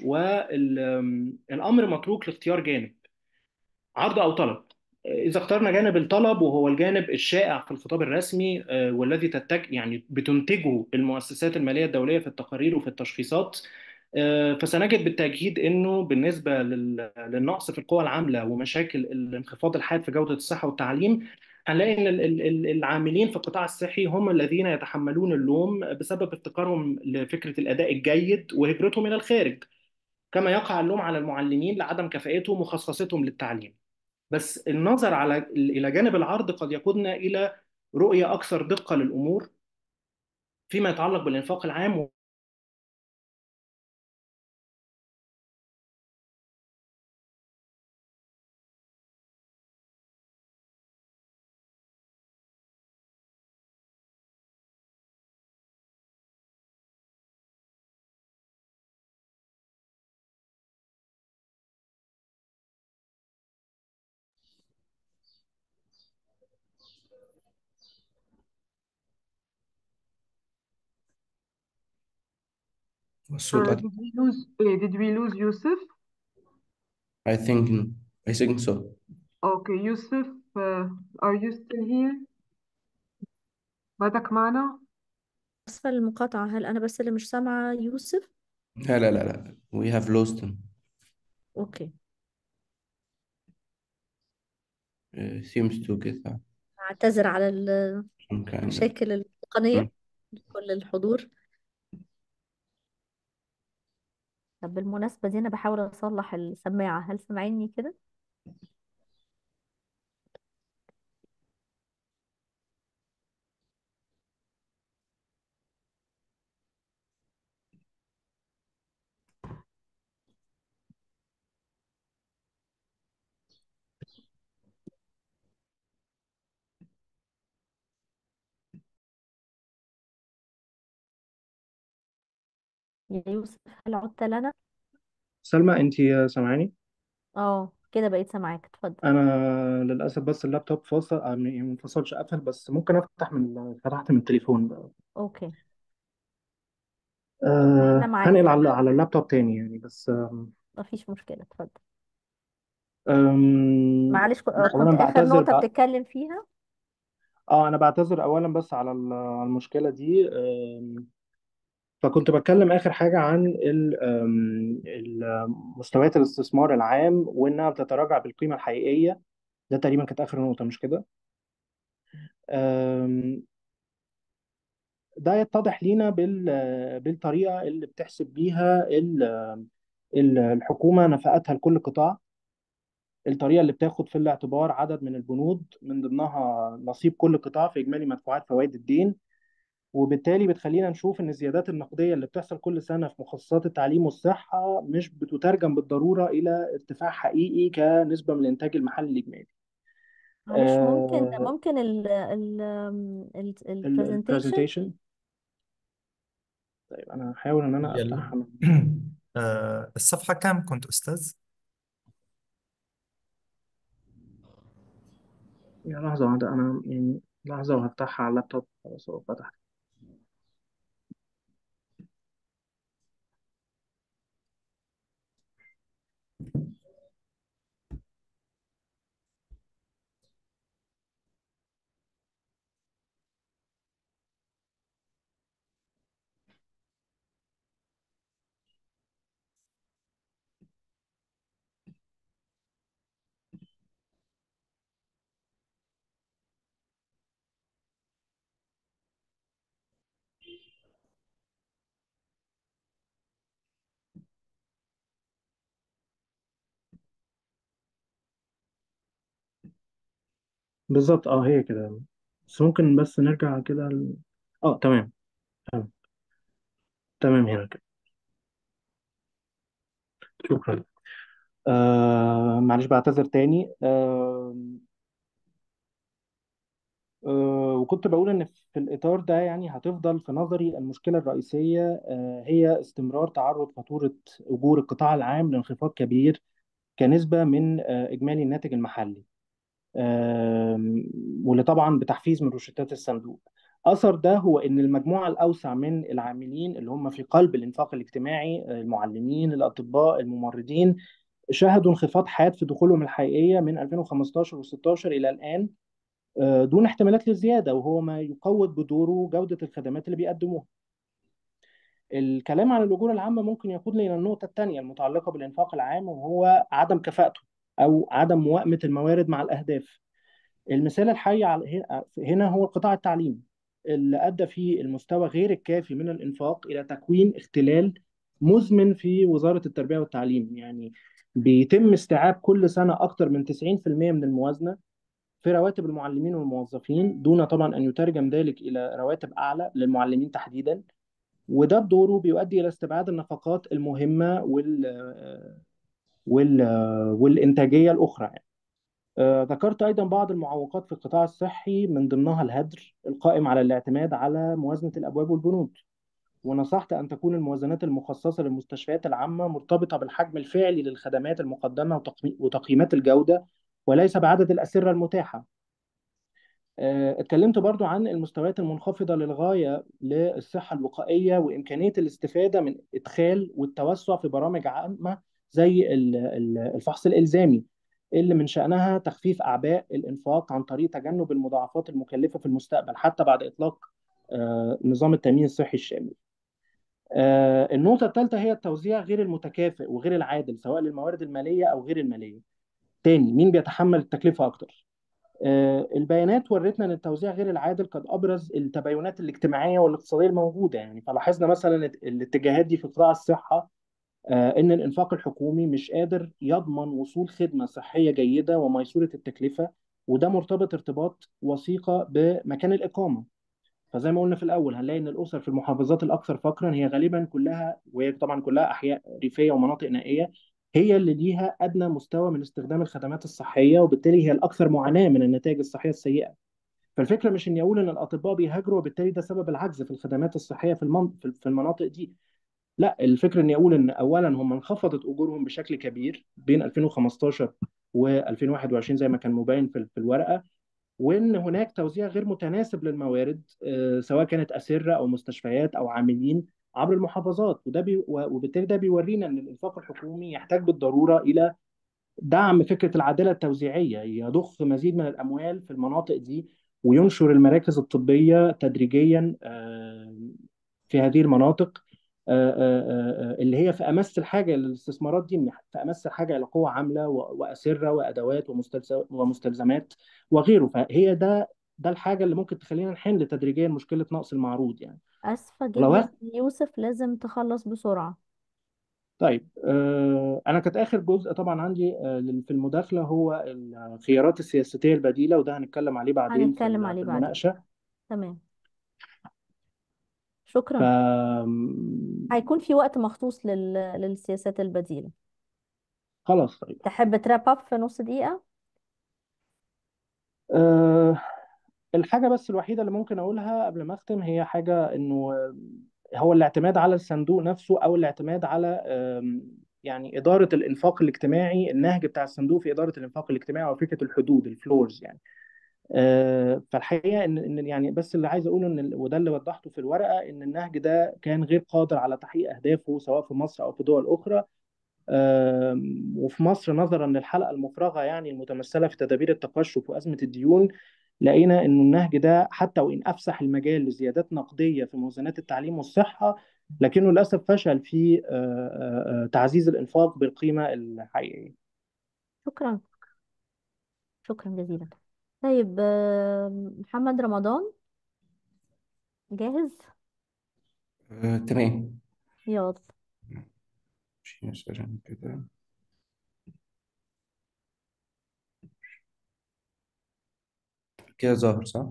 والأمر متروك لاختيار جانب عرض او طلب اذا اخترنا جانب الطلب وهو الجانب الشائع في الخطاب الرسمي آه، والذي تتج يعني بتنتجه المؤسسات الماليه الدوليه في التقارير وفي التشخيصات آه، فسنجد بالتاكيد انه بالنسبه لل- للنقص في القوى العامله ومشاكل الانخفاض الحاد في جوده الصحه والتعليم هنلاقي ان ال- ال- ال- العاملين في القطاع الصحي هم الذين يتحملون اللوم بسبب افتقارهم لفكره الاداء الجيد وهجرتهم الى الخارج كما يقع اللوم على المعلمين لعدم كفاءتهم وخصخصتهم للتعليم بس النظر على الى جانب العرض قد يقودنا الى رؤيه اكثر دقه للامور فيما يتعلق بالانفاق العام الصوت Uh, قطع did we lose uh, did we lose Yusuf? I think I think so Okay, Yusuf, uh, are you still here? بدك معنا؟ أسفل المقاطعة هل أنا بس اللي مش سامعة يوسف؟ لا لا لا لا we have lost him أوكي uh, seems to كده أعتذر على some kind of المشاكل التقنية مم. لكل الحضور طب بالمناسبة دي أنا بحاول أصلح السماعة هل سامعيني كده؟ يا يوسف هل عدت لنا؟ سلمى انت سامعاني اه كده بقيت سامعاك اتفضل انا للاسف بس اللابتوب فاصل آه، يعني ما انفصلش قفل بس ممكن افتح من فتحت من التليفون بقى اوكي أه احنا معاك هنقل على على اللابتوب تاني يعني بس آم، مفيش مشكلة اتفضل آم، معلش ك- آه، اولا كنت آخر بعتذر نقطة بقى بتتكلم فيها اه انا بعتذر اولا بس على ال- على المشكله دي آم، فكنت بتكلم اخر حاجه عن ال- آم، ال- مستويات الاستثمار العام وانها بتتراجع بالقيمه الحقيقيه ده تقريبا كانت اخر نقطه مش كده آم، ده يتضح لينا بال- بالطريقه اللي بتحسب بيها ال- ال- الحكومه نفقاتها لكل قطاع الطريقه اللي بتاخد في الاعتبار عدد من البنود من ضمنها نصيب كل قطاع في اجمالي مدفوعات فوائد الدين وبالتالي بتخلينا نشوف ان الزيادات النقديه اللي بتحصل كل سنه في مخصصات التعليم والصحه مش بتترجم بالضروره الى ارتفاع حقيقي كنسبه من الانتاج المحلي الاجمالي. معلش ممكن آه ممكن ال ال ال البرزنتيشن البرزنتيشن طيب انا هحاول ان انا يلا افتحها من آه، الصفحة كام كنت أستاذ؟ يا لحظه واحده انا يعني لحظه وهفتحها على اللابتوب خلاص هو فتح بالظبط اه هي كده بس ممكن بس نرجع كده ل... اه تمام تمام تمام هنا كده شكرا آه معلش بعتذر تاني آه آه وكنت بقول ان في الاطار ده يعني هتفضل في نظري المشكله الرئيسيه آه هي استمرار تعرض فاتوره اجور القطاع العام لانخفاض كبير كنسبه من آه اجمالي الناتج المحلي آم، واللي طبعا بتحفيز من روشتات الصندوق أثر ده هو إن المجموعة الأوسع من العاملين اللي هم في قلب الإنفاق الاجتماعي آه، المعلمين الأطباء الممرضين شهدوا انخفاض حاد في دخولهم الحقيقية من 2015 و16 إلى الآن آه، دون احتمالات للزيادة وهو ما يقوض بدوره جودة الخدمات اللي بيقدموها الكلام عن الأجور العامة ممكن يقود لنا النقطة الثانية المتعلقة بالإنفاق العام وهو عدم كفاءته أو عدم موائمة الموارد مع الأهداف المثال الحي على هنا هو القطاع التعليمي اللي أدى فيه المستوى غير الكافي من الإنفاق إلى تكوين اختلال مزمن في وزارة التربية والتعليم يعني بيتم استيعاب كل سنة أكثر من 90% من الموازنة في رواتب المعلمين والموظفين دون طبعا أن يترجم ذلك إلى رواتب أعلى للمعلمين تحديدا وده بدوره بيؤدي إلى استبعاد النفقات المهمة وال وال والإنتاجية الأخرى يعني. آه، ذكرت أيضا بعض المعوقات في القطاع الصحي من ضمنها الهدر القائم على الاعتماد على موازنة الأبواب والبنود ونصحت أن تكون الموازنات المخصصة للمستشفيات العامة مرتبطة بالحجم الفعلي للخدمات المقدمة وتقمي- وتقييمات الجودة وليس بعدد الأسرة المتاحة آه، اتكلمت برضو عن المستويات المنخفضة للغاية للصحة الوقائية وإمكانية الاستفادة من إدخال والتوسع في برامج عامة زي ال- ال- الفحص الإلزامي اللي من شأنها تخفيف أعباء الإنفاق عن طريق تجنب المضاعفات المكلفة في المستقبل حتى بعد إطلاق آه، نظام التأمين الصحي الشامل. آه، النقطة الثالثة هي التوزيع غير المتكافئ وغير العادل سواء للموارد المالية أو غير المالية. تاني مين بيتحمل التكلفة أكتر؟ آه، البيانات ورتنا ان التوزيع غير العادل قد ابرز التباينات الاجتماعيه والاقتصاديه الموجوده يعني فلاحظنا مثلا الاتجاهات دي في قطاع الصحه آه، ان الانفاق الحكومي مش قادر يضمن وصول خدمه صحيه جيده وميسوره التكلفه وده مرتبط ارتباط وثيقه بمكان الاقامه فزي ما قلنا في الاول هنلاقي ان الاسر في المحافظات الاكثر فقرا هي غالبا كلها وهي طبعا كلها احياء ريفيه ومناطق نائيه هي اللي ليها ادنى مستوى من استخدام الخدمات الصحيه وبالتالي هي الاكثر معاناه من النتائج الصحيه السيئه فالفكره مش اني اقول ان الاطباء بيهاجروا وبالتالي ده سبب العجز في الخدمات الصحيه في المن... في في المناطق دي لا الفكره اني اقول ان اولا هم انخفضت اجورهم بشكل كبير بين 2015 و2021 زي ما كان مبين في في الورقه وان هناك توزيع غير متناسب للموارد آه، سواء كانت اسره او مستشفيات او عاملين عبر المحافظات وده بي وبالتالي ده بيورينا ان الانفاق الحكومي يحتاج بالضروره الى دعم فكره العداله التوزيعيه يضخ مزيد من الاموال في المناطق دي وينشر المراكز الطبيه تدريجيا آه، في هذه المناطق آه، آه، آه، اللي هي في امس الحاجه للاستثمارات دي في امس الحاجه الى قوه عامله و- واسره وادوات ومستلز- ومستلزمات وغيره فهي ده ده الحاجه اللي ممكن تخلينا نحل تدريجيا مشكله نقص المعروض يعني اسفه ولو جدا يوسف لازم تخلص بسرعه طيب آه، انا كانت اخر جزء طبعا عندي آه، لل- في المداخله هو الخيارات السياسيه البديله وده هنتكلم عليه بعدين في هنتكلم ال- عليه في بعدين المناقشه تمام ف شكرا هيكون في وقت مخصوص لل... للسياسات البديلة خلاص طيب تحب تراب اب في نص دقيقة أه الحاجة بس الوحيدة اللي ممكن أقولها قبل ما أختم هي حاجة إنه هو الاعتماد على الصندوق نفسه أو الاعتماد على آم، يعني إدارة الإنفاق الاجتماعي النهج بتاع الصندوق في إدارة الإنفاق الاجتماعي وفكرة الحدود الفلورز يعني آه، فالحقيقة إن إن يعني بس اللي عايز أقوله إن ال- وده اللي وضحته في الورقة إن النهج ده كان غير قادر على تحقيق أهدافه سواء في مصر أو في دول أخرى آم، وفي مصر نظرا للحلقة المفرغة يعني المتمثلة في تدابير التقشف وأزمة الديون لقينا إن النهج ده حتى وإن أفسح المجال لزيادات نقدية في موازنات التعليم والصحة لكنه للأسف فشل في آه، آه، آه، تعزيز الإنفاق بالقيمة الحقيقية شكرا شكرا جزيلا طيب آم، محمد رمضان جاهز آه، تمام يلا ماشي مثلا كده كده ظاهر صح؟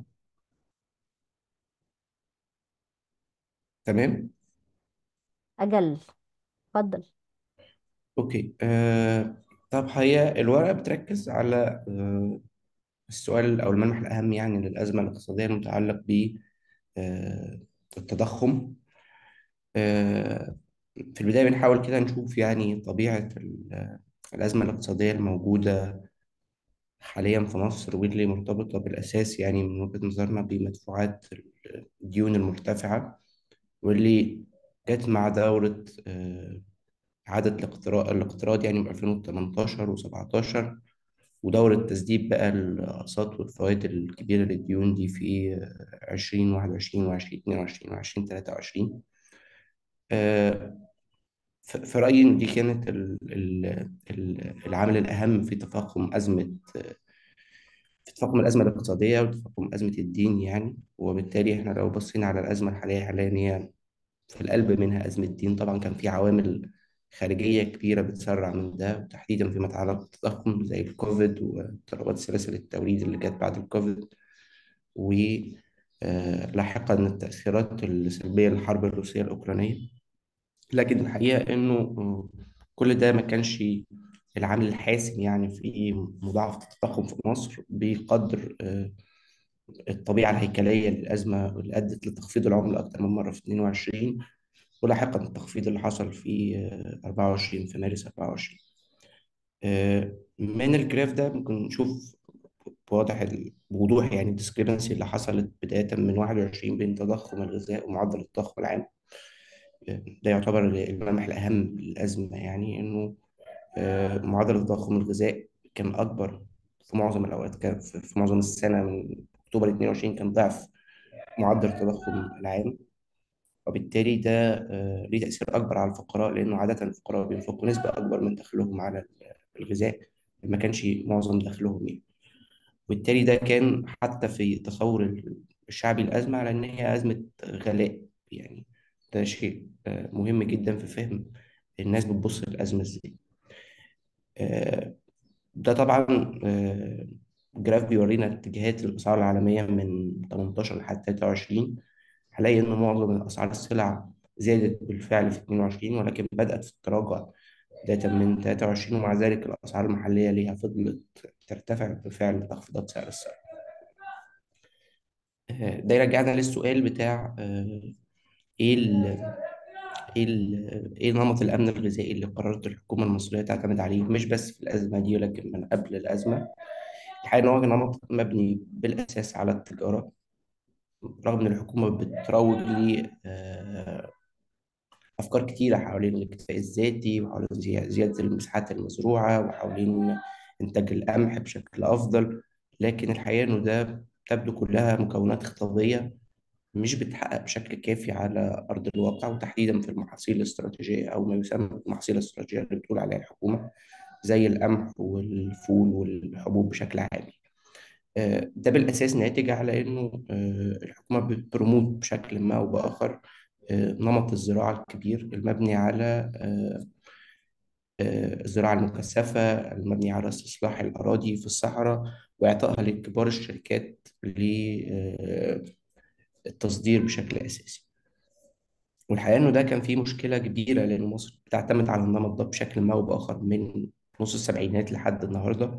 تمام أجل اتفضل اوكي آه طب هي الورقة بتركز على آه السؤال او الملمح الاهم يعني للازمة الاقتصادية المتعلق ب آه التضخم آه في البداية بنحاول كده نشوف يعني طبيعة ال- الأزمة الاقتصادية الموجودة حاليا في مصر واللي مرتبطة بالأساس يعني من وجهة نظرنا بمدفوعات الديون المرتفعة واللي جت مع دورة آه، إعادة الاقتراض الاقتراض يعني من 2018 و17 ودورة تسديد بقى الأقساط والفوائد الكبيرة للديون دي في آه، 2021 و 2022 و 2023 ف- في رأيي إن دي كانت ال- ال- ال- العامل الأهم في تفاقم أزمة في تفاقم الأزمة الاقتصادية وتفاقم أزمة الدين يعني وبالتالي إحنا لو بصينا على الأزمة الحالية حاليا هي في القلب منها أزمة الدين طبعا كان في عوامل خارجية كبيرة بتسرع من ده وتحديدا فيما يتعلق بالتضخم زي الكوفيد واضطرابات سلاسل التوريد اللي جت بعد الكوفيد ولاحقا التأثيرات السلبية للحرب الروسية الأوكرانية لكن الحقيقة إنه كل ده ما كانش العامل الحاسم يعني في مضاعفة التضخم في مصر بقدر آه، الطبيعة الهيكلية للأزمة اللي أدت لتخفيض العملة أكثر من مرة في 22 ولاحقا التخفيض اللي حصل في آه، 24 في مارس 24 آه، من الجراف ده ممكن نشوف واضح ال- بوضوح يعني الديسكريبنسي اللي حصلت بداية من 21 بين تضخم الغذاء ومعدل التضخم العام ده يعتبر الملمح الأهم للأزمة يعني إنه آه، معدل تضخم الغذاء كان أكبر في معظم الأوقات كان في في معظم السنة من أكتوبر 22 كان ضعف معدل التضخم العام وبالتالي ده آه، ليه تأثير أكبر على الفقراء لأنه عادة الفقراء بينفقوا نسبة أكبر من دخلهم على الغذاء ما كانش معظم دخلهم يعني وبالتالي ده كان حتى في تصور الشعبي الأزمة على إن هي أزمة غلاء يعني ده شيء آه، مهم جدا في فهم الناس بتبص للأزمة إزاي آه، ده طبعا آه، جراف بيورينا اتجاهات الأسعار العالمية من 18 لحد 23 هلاقي إن معظم أسعار السلع زادت بالفعل في 22 ولكن بدأت في التراجع بداية من 23 ومع ذلك الأسعار المحلية ليها فضلت ترتفع بفعل تخفيضات سعر الصرف آه، ده يرجعنا للسؤال بتاع آه، إيه ال إيه ال إيه نمط الأمن الغذائي اللي قررت الحكومة المصرية تعتمد عليه مش بس في الأزمة دي ولكن من قبل الأزمة الحقيقة إن هو نمط مبني بالأساس على التجارة رغم إن الحكومة بتروج ليه آه، أفكار كتيرة حوالين الاكتفاء الذاتي وحوالين زي- زيادة المساحات المزروعة وحوالين إنتاج القمح بشكل أفضل لكن الحقيقة إنه ده تبدو كلها مكونات خطابية مش بتحقق بشكل كافي على أرض الواقع وتحديدا في المحاصيل الاستراتيجية أو ما يسمى المحاصيل الاستراتيجية اللي بتقول عليها الحكومة زي القمح والفول والحبوب بشكل عام آه، ده بالأساس ناتج على إنه آه، الحكومة بتبروموت بشكل ما أو بآخر آه، نمط الزراعة الكبير المبني على آه، آه، الزراعة المكثفة المبني على استصلاح الأراضي في الصحراء وإعطائها لكبار الشركات للتصدير بشكل أساسي والحقيقة إنه ده كان فيه مشكلة كبيرة لأن مصر بتعتمد على النمط ده بشكل ما أو بآخر من نص السبعينات لحد النهاردة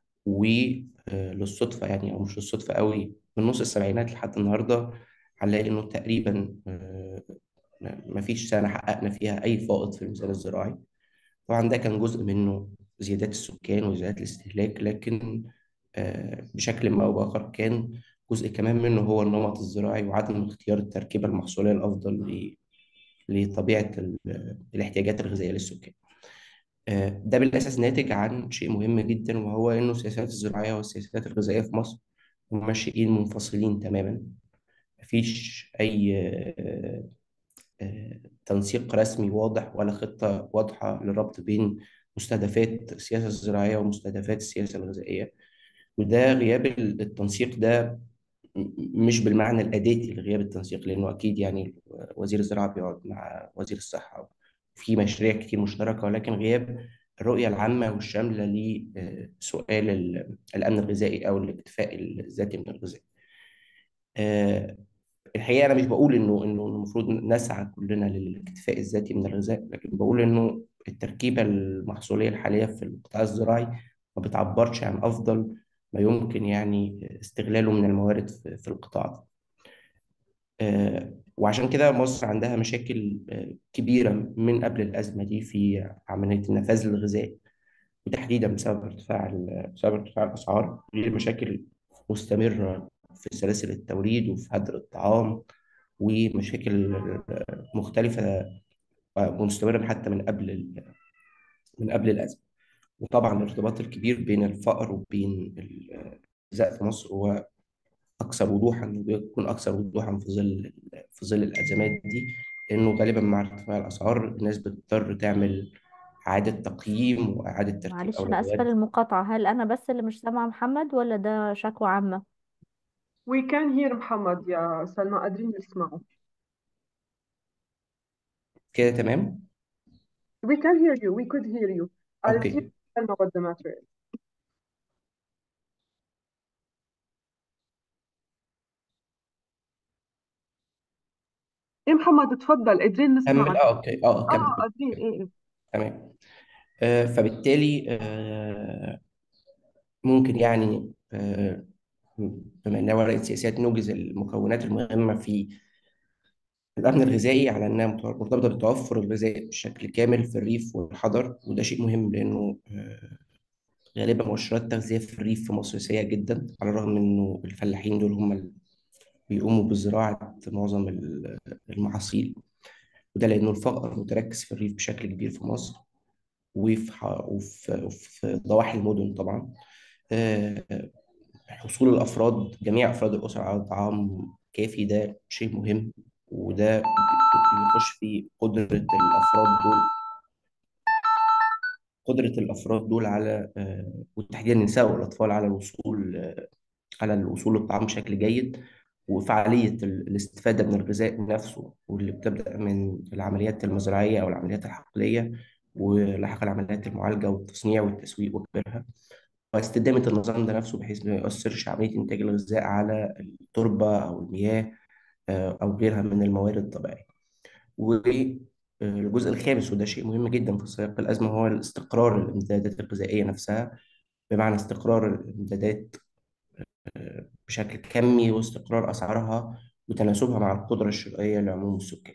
وللصدفة يعني أو مش للصدفة قوي من نص السبعينات لحد النهاردة هنلاقي إنه تقريبا آه، ما فيش سنة حققنا فيها أي فائض في الميزان الزراعي طبعا ده كان جزء منه زيادات السكان وزيادات الاستهلاك لكن آه، بشكل ما أو بآخر كان جزء كمان منه هو النمط الزراعي وعدم اختيار التركيبة المحصولية الأفضل ل- لطبيعة ال- الاحتياجات الغذائية للسكان آه، ده بالأساس ناتج عن شيء مهم جدا وهو إنه السياسات الزراعية والسياسات الغذائية في مصر هم شيئين منفصلين تماما مفيش أي آه، آه، تنسيق رسمي واضح ولا خطة واضحة للربط بين مستهدفات السياسة الزراعية ومستهدفات السياسة الغذائية وده غياب التنسيق ده م- مش بالمعنى الأداتي لغياب التنسيق لأنه أكيد يعني وزير الزراعة بيقعد مع وزير الصحة في مشاريع كتير مشتركة ولكن غياب الرؤية العامة والشاملة لسؤال ال- الأمن الغذائي أو الاكتفاء الذاتي من الغذاء. آه، الحقيقة أنا مش بقول إنه إنه المفروض نسعى كلنا للاكتفاء الذاتي من الغذاء لكن بقول إنه التركيبة المحصولية الحالية في القطاع الزراعي ما بتعبرش عن أفضل ما يمكن يعني استغلاله من الموارد في في القطاع ده. آه، وعشان كده مصر عندها مشاكل آه، كبيرة من قبل الأزمة دي في عملية النفاذ الغذائي وتحديدا بسبب ارتفاع ال- بسبب ارتفاع الأسعار غير مشاكل مستمرة في سلاسل التوريد وفي هدر الطعام ومشاكل آه، مختلفة ومستمرة حتى من قبل ال- من قبل الأزمة وطبعا الارتباط الكبير بين الفقر وبين الغذاء في مصر هو أكثر وضوحا وبيكون أكثر وضوحا في ظل في ظل الأزمات دي لأنه غالبا مع ارتفاع الأسعار الناس بتضطر تعمل إعادة تقييم وإعادة ترتيب معلش أنا آسفة أولويات للمقاطعة هل أنا بس اللي مش سامعة محمد ولا ده شكوى عامة؟ We can hear محمد يا سلمى قادرين نسمعه كده تمام؟ We can hear you we could hear you I'll أوكي give سلمى what the matter is إيه محمد اتفضل قادرين كمل نسمعك أه أوكي أه اه كمل اه قادرين ايه ايه تمام آه فبالتالي آه ممكن يعني آه بما إنها ورقة سياسات نوجز المكونات المهمة في الأمن الغذائي على إنها مرتبطة بالتوفر الغذائي بشكل كامل في الريف والحضر وده شيء مهم لأنه آه، غالبا مؤشرات التغذية في الريف في مصر سيئة جدا على الرغم إنه الفلاحين دول هم اللي بيقوموا بزراعة معظم ال- المحاصيل وده لأنه الفقر متركز في الريف بشكل كبير في مصر وفي ح- وفي وفي ضواحي المدن طبعا آه، حصول الأفراد جميع أفراد الأسرة على طعام كافي ده شيء مهم وده بيخش في قدرة الأفراد دول قدرة الأفراد دول على آه، وتحديدا النساء والأطفال على الوصول آه، على الوصول للطعام بشكل جيد وفعالية ال- الاستفادة من الغذاء نفسه واللي بتبدأ من العمليات المزرعية أو العمليات الحقلية ولاحقا العمليات المعالجة والتصنيع والتسويق وغيرها واستدامة النظام ده نفسه بحيث ما يؤثرش عملية إنتاج الغذاء على التربة أو المياه آه، أو غيرها من الموارد الطبيعية والجزء الخامس وده شيء مهم جدا في سياق الأزمة هو الاستقرار الإمدادات الغذائية نفسها بمعنى استقرار الإمدادات آه، بشكل كمي واستقرار أسعارها وتناسبها مع القدرة الشرائية لعموم السكان.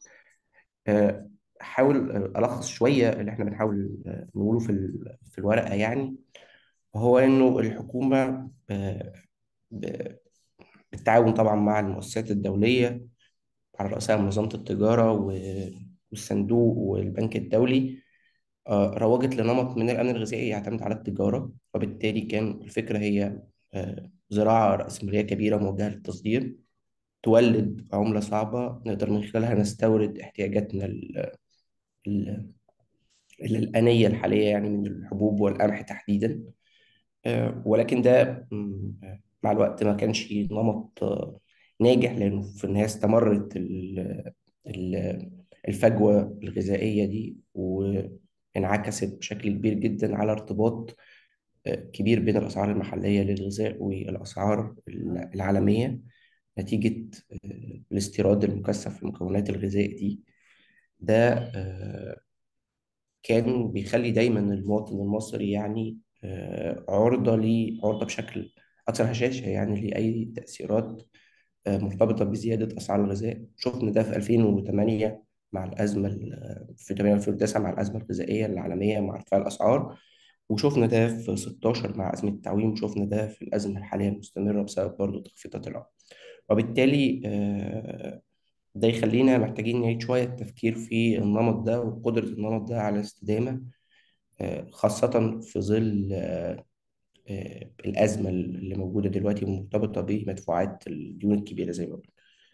آه، أحاول ألخص شوية اللي إحنا بنحاول آه، نقوله في ال- في الورقة يعني وهو إنه الحكومة آه، ب- بالتعاون طبعا مع المؤسسات الدولية على رأسها منظمة التجارة و- والصندوق والبنك الدولي آه، روجت لنمط من الأمن الغذائي يعتمد على التجارة وبالتالي كان الفكرة هي آه، زراعة رأسمالية كبيرة موجهة للتصدير تولد عملة صعبة نقدر من خلالها نستورد احتياجاتنا ال- ال- الآنية الحالية يعني من الحبوب والقمح تحديدا آه، ولكن ده م، آه، مع الوقت ما كانش نمط آه، ناجح لأنه في النهاية استمرت ال- ال- الفجوة الغذائية دي وانعكست بشكل كبير جدا على ارتباط آه، كبير بين الأسعار المحلية للغذاء والأسعار العالمية نتيجة آه، الاستيراد المكثف للمكونات الغذائية دي ده آه، كان بيخلي دايما المواطن المصري يعني آه، عرضة لي عرضة بشكل أكثر هشاشة يعني لأي تأثيرات آه، مرتبطة بزيادة أسعار الغذاء شفنا ده في 2008 مع الأزمة ال- في 2008 2009 مع الأزمة الغذائية العالمية مع ارتفاع الأسعار وشفنا ده في 16 مع أزمة التعويم وشفنا ده في الأزمة الحالية المستمرة بسبب برضه تخفيضات العملة وبالتالي آه، ده يخلينا محتاجين نعيد شوية التفكير في النمط ده وقدرة النمط ده على الاستدامة آه، خاصة في ظل آه، آه، الأزمة اللي موجودة دلوقتي مرتبطة بمدفوعات الديون الكبيرة زي ما قلنا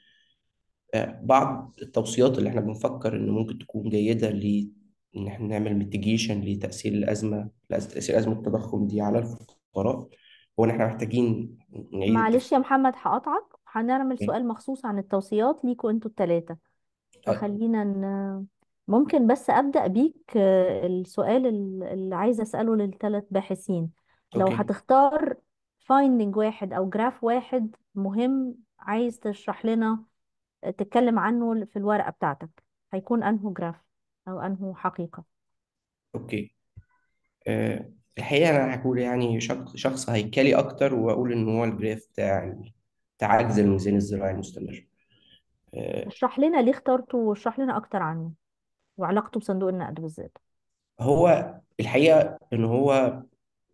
آه، بعض التوصيات اللي احنا بنفكر إن ممكن تكون جيدة ل إن احنا نعمل ميتيجيشن لتأثير الأزمة تأثير أزمة التضخم دي على الفقراء هو إن احنا محتاجين نعيد معلش التفكير يا محمد هقطعك هنعمل سؤال مخصوص عن التوصيات ليكوا انتوا التلاتة فخلينا ن... ممكن بس أبدأ بيك آه، السؤال ال- اللي عايزة أسأله للثلاث باحثين لو أوكي هتختار فايندنج واحد أو جراف واحد مهم عايز تشرح لنا آه، تتكلم عنه في الورقة بتاعتك هيكون أنه جراف أو أنه حقيقة أوكي أه الحقيقة أنا هقول يعني شخص شخص هيكلي أكتر وأقول إن هو الجراف بتاع ال- بتاع عجز الميزان الزراعي المستمر أه اشرح لنا ليه اخترته واشرح لنا أكتر عنه وعلاقته بصندوق النقد بالذات هو الحقيقة إن هو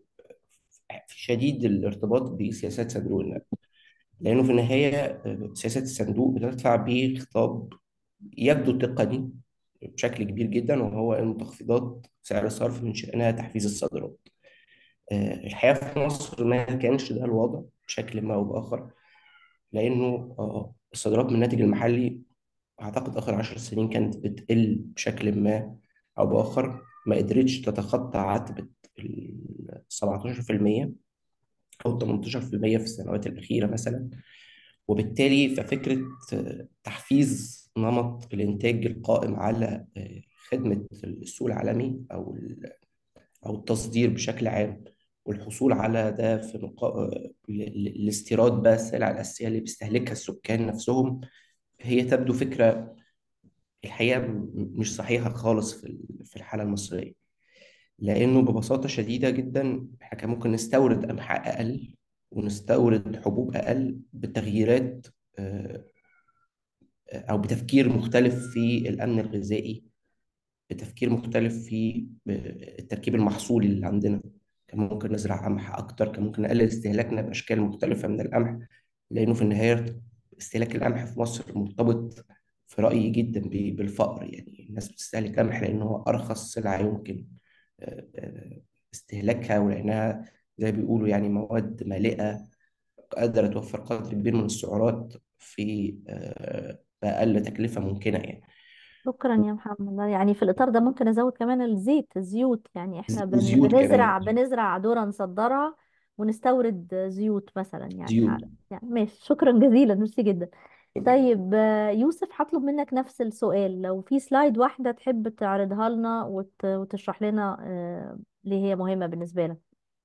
شديد الارتباط بسياسات صندوق النقد لأنه في النهاية آه، سياسات الصندوق بتدفع بخطاب يبدو تقني بشكل كبير جدا وهو إن تخفيضات سعر الصرف من شأنها تحفيز الصادرات آه، الحقيقة في مصر ما كانش ده الوضع بشكل ما أو بآخر لأنه آه، الصادرات من الناتج المحلي أعتقد آخر عشر سنين كانت بتقل بشكل ما أو بآخر ما قدرتش تتخطى عتبة ال 17% أو 18% في السنوات الأخيرة مثلا وبالتالي ففكرة آه، تحفيز نمط الإنتاج القائم على آه، خدمة السوق العالمي أو ال- أو التصدير بشكل عام والحصول على ده في نقا... آه، ال- ال- الاستيراد بقى السلع الأساسية اللي بيستهلكها السكان نفسهم هي تبدو فكرة الحقيقة م- مش صحيحة خالص في ال- في الحالة المصرية لأنه ببساطة شديدة جدا إحنا كان ممكن نستورد قمح أقل ونستورد حبوب أقل بتغييرات آه، أو بتفكير مختلف في الأمن الغذائي بتفكير مختلف في التركيب المحصولي اللي عندنا كان ممكن نزرع قمح أكتر كان ممكن نقلل استهلاكنا بأشكال مختلفة من القمح لأنه في النهاية استهلاك القمح في مصر مرتبط في رأيي جدا ب- بالفقر يعني الناس بتستهلك قمح لأنه هو أرخص سلعة يمكن آه، آه، استهلاكها ولأنها زي ما بيقولوا يعني مواد مالئة قادرة توفر قدر كبير من السعرات في آه، بأقل تكلفة ممكنة يعني شكرا يا محمد يعني في الإطار ده ممكن أزود كمان الزيت الزيوت يعني إحنا بن... زيوت بنزرع كمان بنزرع ذرة نصدرها ونستورد زيوت مثلا يعني زيوت على يعني ماشي شكرا جزيلا ميرسي جدا طيب آه، يوسف هطلب منك نفس السؤال لو في سلايد واحدة تحب تعرضها لنا وت... وتشرح لنا آه، ليه هي مهمة بالنسبة لك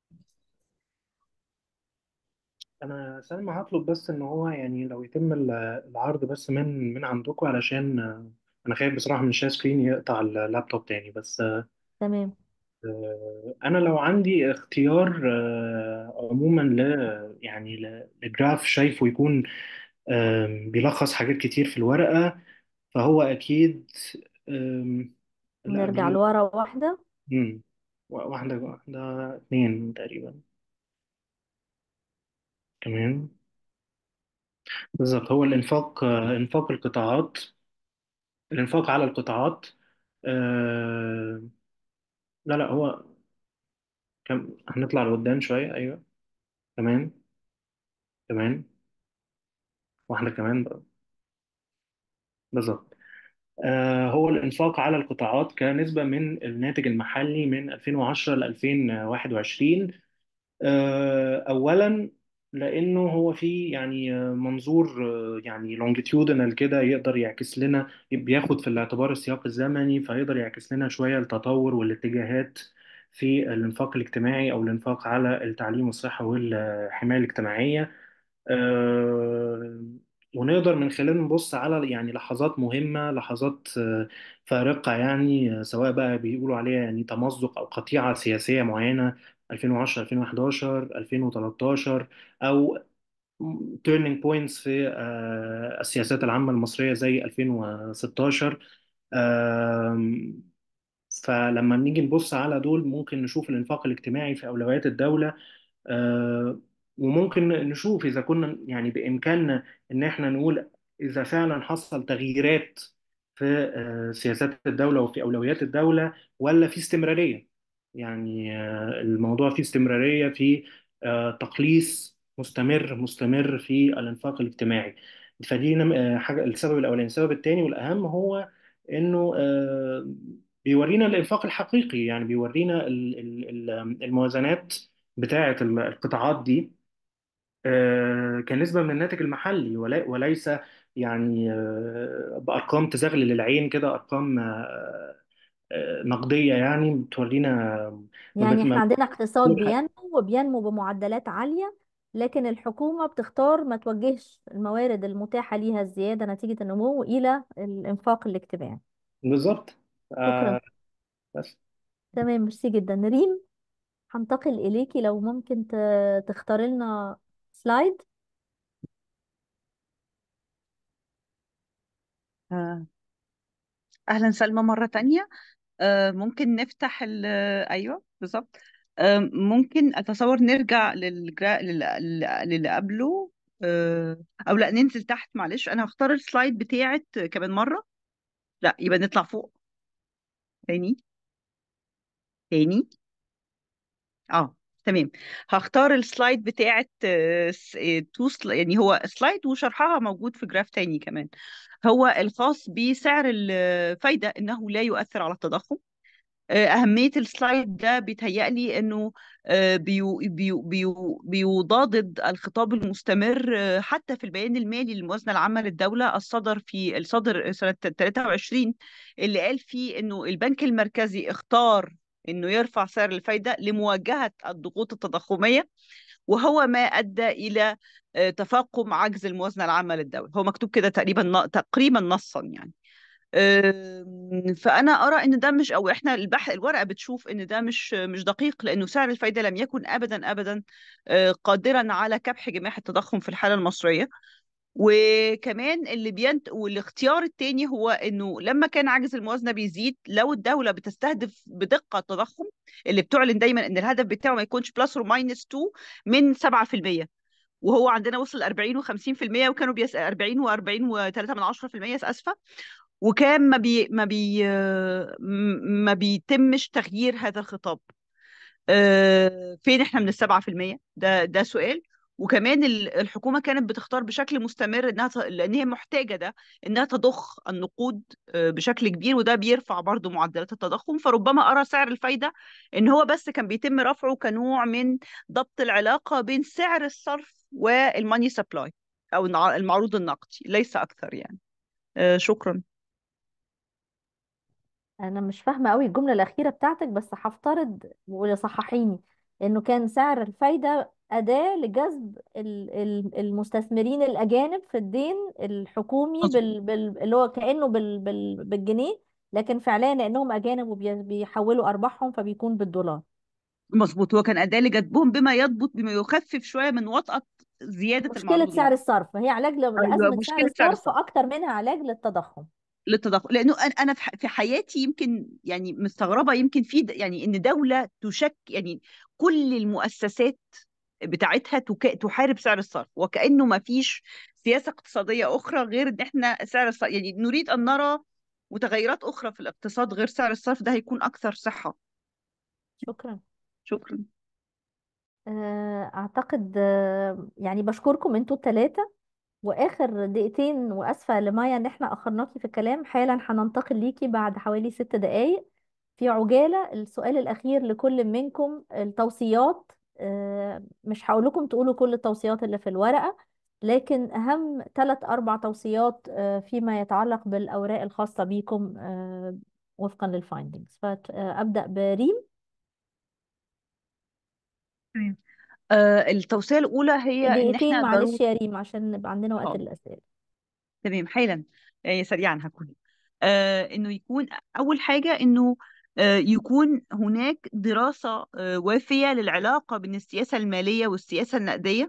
انا سلمى هطلب بس ان هو يعني لو يتم ال- العرض بس من من عندكم علشان آه، انا خايف بصراحه من الشاشه سكرين يقطع اللابتوب تاني بس تمام آه، انا لو عندي اختيار آه، عموما ل يعني ل- لجراف شايفه يكون آم، بيلخص حاجات كتير في الورقه فهو اكيد آم، لا نرجع قبل لورا واحدة مم. واحده واحده اتنين تقريبا كمان بالظبط هو الانفاق آه، انفاق القطاعات الإنفاق على القطاعات آه لا لا هو كم هنطلع لقدام شوية أيوه كمان كمان واحدة كمان بقى. بالظبط آه هو الإنفاق على القطاعات كنسبة من الناتج المحلي من 2010 ل 2021 آه، أولا لأنه هو في يعني آه، منظور آه، يعني لونجيتيودنال كده يقدر يعكس لنا بياخد في الاعتبار السياق الزمني فيقدر يعكس لنا شوية التطور والاتجاهات في الإنفاق الاجتماعي أو الإنفاق على التعليم والصحة والحماية الاجتماعية آه، ونقدر من خلاله نبص على يعني لحظات مهمة لحظات آه، فارقة يعني آه، سواء بقى بيقولوا عليها يعني تمزق أو قطيعة سياسية معينة 2010 2011 2013 أو turning points في آه، السياسات العامة المصرية زي 2016 آم، فلما نيجي نبص على دول ممكن نشوف الإنفاق الاجتماعي في أولويات الدولة آه، وممكن نشوف إذا كنا يعني بإمكاننا إن إحنا نقول إذا فعلا حصل تغييرات في آه، سياسات الدولة وفي أولويات الدولة ولا في استمرارية يعني آه، الموضوع فيه استمرارية في آه، تقليص مستمر مستمر في الإنفاق الاجتماعي فدي نم- آه، حاجة السبب الأولاني السبب الثاني والأهم هو إنه آه، بيورينا الإنفاق الحقيقي يعني بيورينا ال- ال- ال- الموازنات بتاعة القطاعات دي آه، كنسبة من الناتج المحلي ولا- وليس يعني آه، بأرقام تزغلل العين كده أرقام آه، آه، نقدية يعني بتورينا ما يعني بت- احنا ما عندنا اقتصاد بتوضح بينمو وبينمو بمعدلات عالية لكن الحكومة بتختار ما توجهش الموارد المتاحة ليها الزيادة نتيجة النمو إلى الإنفاق الاجتماعي بالظبط شكرا آه، بس تمام ميرسي جدا ريم هنتقل إليكي لو ممكن ت- تختاري لنا سلايد آه، أهلا سلمى مرة تانية آه، ممكن نفتح ال أيوه بالظبط آه، ممكن أتصور نرجع للجرا... لل... لل- للي قبله آه، أو لا ننزل تحت معلش أنا هختار السلايد بتاعت كمان مرة لا يبقى نطلع فوق تاني تاني اه تمام هختار السلايد بتاعت آه، س- آه، تو سل... يعني هو سلايد وشرحها موجود في جراف تاني كمان هو الخاص بسعر الفايدة إنه لا يؤثر على التضخم آه، أهمية السلايد ده بيتهيألي إنه آه، بيو بيو بيو بيضادد الخطاب المستمر آه، حتى في البيان المالي للموازنة العامة للدولة الصدر في الصدر سنة 23 اللي قال فيه إنه البنك المركزي اختار إنه يرفع سعر الفايدة لمواجهة الضغوط التضخمية وهو ما أدى إلى آه، تفاقم عجز الموازنة العامة للدولة هو مكتوب كده تقريبا تقريبا نصا يعني أم، فانا ارى ان ده مش او احنا البحث الورقه بتشوف ان ده مش مش دقيق لانه سعر الفايده لم يكن ابدا ابدا آه، قادرا على كبح جماح التضخم في الحاله المصريه وكمان اللي بينت والاختيار التاني هو انه لما كان عجز الموازنه بيزيد لو الدوله بتستهدف بدقه التضخم اللي بتعلن دايما ان الهدف بتاعه ما يكونش بلس اور ماينس 2 من 7% وهو عندنا وصل 40 و50% وكانوا بيس 40 و40 و3 من 10% اسفه وكان ما بي ما بي ما بيتمش تغيير هذا الخطاب آه، فين احنا من السبعة في المية ده ده سؤال وكمان ال- الحكومة كانت بتختار بشكل مستمر انها ت- لان هي محتاجة ده انها تضخ النقود آه، بشكل كبير وده بيرفع برضو معدلات التضخم فربما ارى سعر الفايدة ان هو بس كان بيتم رفعه كنوع من ضبط العلاقة بين سعر الصرف والماني سبلاي او الع- المعروض النقدي ليس اكثر يعني آه، شكرا انا مش فاهمه قوي الجمله الاخيره بتاعتك بس هفترض وصححيني انه كان سعر الفايده اداه لجذب ال- ال- المستثمرين الاجانب في الدين الحكومي مظبوط بال بال اللي هو كانه بال بال بالجنيه لكن فعليا لانهم اجانب وبيحولوا ارباحهم فبيكون بالدولار مظبوط هو كان أداة لجذبهم بما يضبط بما يخفف شوية من وطأة زيادة مشكله المعروض سعر النقدي الصرف هي علاج ل- أيوة لازمه سعر مشكلة سعر الصرف الصرف اكتر منها علاج للتضخم للتضخم لانه انا أنا في ح- في حياتي يمكن يعني مستغربه يمكن في د- يعني ان دوله تشك يعني كل المؤسسات بتاعتها تك- تحارب سعر الصرف وكانه ما فيش سياسه اقتصاديه اخرى غير ان احنا سعر الصرف يعني نريد ان نرى متغيرات اخرى في الاقتصاد غير سعر الصرف ده هيكون اكثر صحه شكرا شكرا آه، اعتقد آه، يعني بشكركم انتوا الثلاثه واخر دقيقتين واسفه لمايا ان احنا اخرناكي في الكلام حالا هننتقل ليكي بعد حوالي ست دقائق في عجاله السؤال الاخير لكل منكم التوصيات آه، مش هقول لكم تقولوا كل التوصيات اللي في الورقه لكن اهم ثلاث اربع توصيات آه، فيما يتعلق بالاوراق الخاصه بيكم آه، وفقا للفايندنجز فابدا بريم تمام آه التوصيه الاولى هي ان دقيقتين احنا معلش ضروري يا ريم عشان نبقى عندنا وقت اه للاسئله تمام حالا يعني سريعا هكون آه انه يكون اول حاجه انه آه يكون هناك دراسه آه وافيه للعلاقه بين السياسه الماليه والسياسه النقديه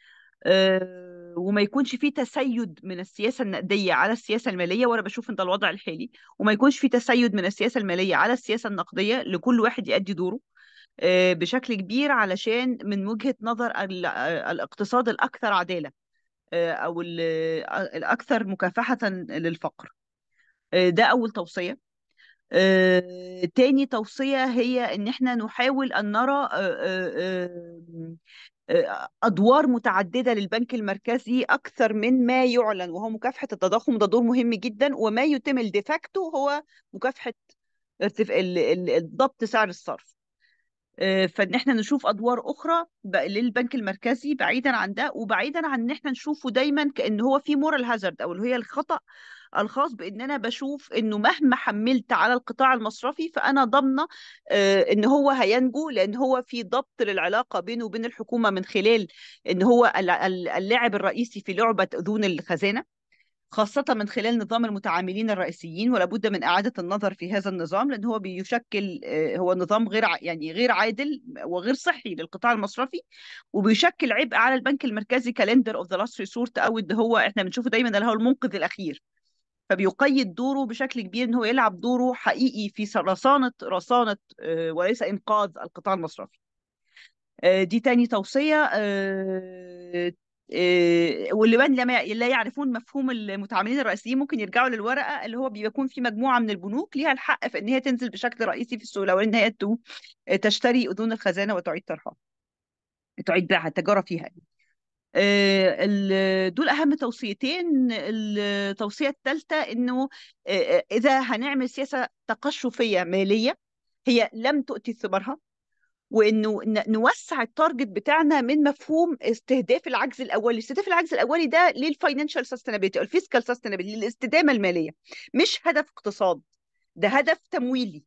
آه وما يكونش فيه تسيد من السياسه النقديه على السياسه الماليه وانا بشوف ان ده الوضع الحالي وما يكونش فيه تسيد من السياسه الماليه على السياسه النقديه لكل واحد يؤدي دوره آه بشكل كبير علشان من وجهه نظر ال- آه، الاقتصاد الاكثر عداله آه، او ال- آه، الاكثر مكافحه للفقر آه، ده أول توصية آه، تاني توصية هي إن إحنا نحاول أن نرى آه، آه، آه، آه، أدوار متعددة للبنك المركزي أكثر من ما يعلن وهو مكافحة التضخم ده دور مهم جدا وما يتم الديفاكتو هو مكافحة ارتف- ال- ال- ال- ضبط سعر الصرف آه، فان احنا نشوف ادوار اخرى ب- للبنك المركزي بعيدا عن ده وبعيدا عن ان احنا نشوفه دايما كان هو في مورال هازارد او اللي هي الخطأ الخاص بان انا بشوف انه مهما حملت على القطاع المصرفي فانا ضامنه آه، ان هو هينجو لان هو في ضبط للعلاقه بينه وبين الحكومه من خلال ان هو ال- ال- اللاعب الرئيسي في لعبه اذون الخزانه خاصة من خلال نظام المتعاملين الرئيسيين ولا بد من إعادة النظر في هذا النظام لأن هو بيشكل آه، هو نظام غير ع- يعني غير عادل وغير صحي للقطاع المصرفي وبيشكل عبء على البنك المركزي كالندر اوف ذا لاست ريسورت أو اللي هو احنا بنشوفه دايما اللي هو المنقذ الأخير فبيقيد دوره بشكل كبير ان هو يلعب دوره حقيقي في رصانة رصانة آه، وليس إنقاذ القطاع المصرفي آه، دي تاني توصية آه، آه، واللي من لما لا يعرفون مفهوم المتعاملين الرئيسيين ممكن يرجعوا للورقة اللي هو بيكون في مجموعة من البنوك ليها الحق في ان هي تنزل بشكل رئيسي في السوق لو ان هي تو- تشتري أذون الخزانة وتعيد طرحها تعيد بيعها التجارة فيها يعني. آه، ال- دول أهم توصيتين التوصية الثالثة إنه آه، آه، إذا هنعمل سياسة تقشفية مالية هي لم تؤتي ثمارها وانه ن- نوسع التارجت بتاعنا من مفهوم استهداف العجز الاولي استهداف العجز الاولي ده للفاينانشال سستينابيلتي او الفيسكال سستينابيلتي للاستدامه الماليه مش هدف اقتصاد ده هدف تمويلي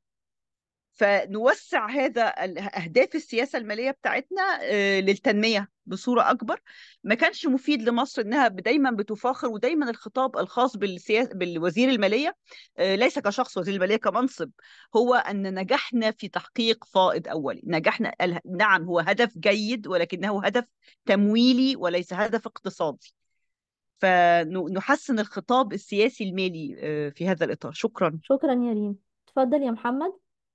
فنوسع هذا ال- اهداف السياسه الماليه بتاعتنا آه، للتنميه بصوره اكبر ما كانش مفيد لمصر انها دايما بتفاخر ودايما الخطاب الخاص بالسياسه بالوزير الماليه آه، ليس كشخص وزير الماليه كمنصب هو ان نجحنا في تحقيق فائض اولي نجحنا ال- نعم هو هدف جيد ولكنه هدف تمويلي وليس هدف اقتصادي فنحسن الخطاب السياسي المالي آه، في هذا الإطار شكرا شكرا يا ريم اتفضل يا محمد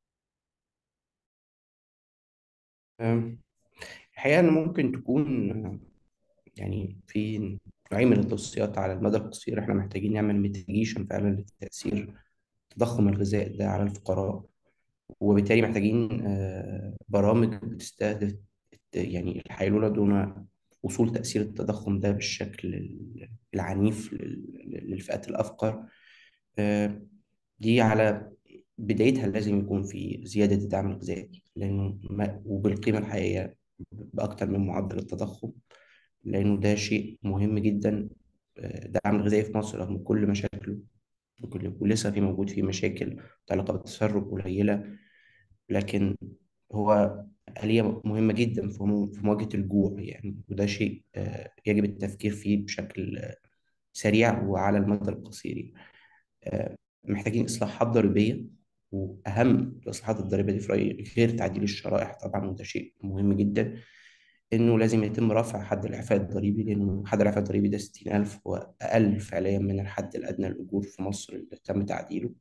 أم، الحقيقة إن ممكن تكون آه، يعني في نوعين من التوصيات على المدى القصير إحنا محتاجين نعمل ميتيجيشن فعلا لتأثير تضخم الغذاء ده على الفقراء وبالتالي محتاجين آه، برامج بتستهدف يعني الحيلولة دون وصول تأثير التضخم ده بالشكل ال- العنيف لل- للفئات الأفقر آه، دي على بدايتها لازم يكون في زيادة الدعم الغذائي لأنه ما وبالقيمة الحقيقية بأكتر من معدل التضخم لأنه ده شيء مهم جدا آه، الدعم الغذائي في مصر رغم كل مشاكله وكل- ولسه في موجود فيه مشاكل متعلقة بالتسرب قليلة لكن هو آلية مهمة جدا في مو- في مواجهة الجوع يعني وده شيء آه، يجب التفكير فيه بشكل آه، سريع وعلى المدى القصير آه، محتاجين إصلاحات ضريبية وأهم الإصلاحات الضريبية دي في رأيي غير تعديل الشرائح طبعا وده شيء مهم جدا إنه لازم يتم رفع حد الإعفاء الضريبي لأنه حد الإعفاء الضريبي ده 60000 هو أقل فعليا من الحد الأدنى للأجور في مصر اللي تم تعديله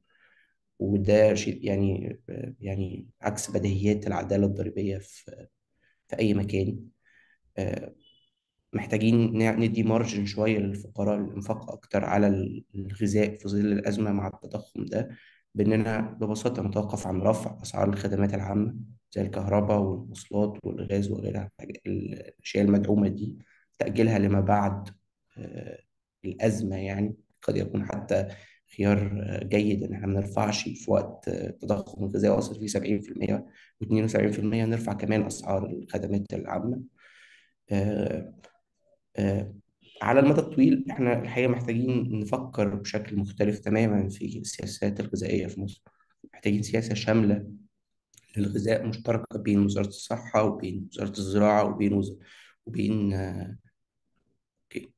وده شيء يعني يعني عكس بديهيات العدالة الضريبية في في أي مكان آه، محتاجين نع- ندي مارجن شوية للفقراء للإنفاق أكتر على الغذاء في ظل الأزمة مع التضخم ده بأننا ببساطة نتوقف عن رفع أسعار الخدمات العامة زي الكهرباء والمواصلات والغاز وغيرها الحاجة- الأشياء المدعومة دي تأجيلها لما بعد آه، الأزمة يعني قد يكون حتى خيار آه، جيد إن احنا ما نرفعش في وقت آه، التضخم الغذائي واصل فيه 70% و72% نرفع كمان أسعار الخدمات العامة آه، آه، على المدى الطويل احنا الحقيقة محتاجين نفكر بشكل مختلف تماما في السياسات الغذائية في مصر محتاجين سياسة شاملة للغذاء مشتركة بين وزارة الصحة وبين وزارة الزراعة وبين وز... وبين آه، أوكي.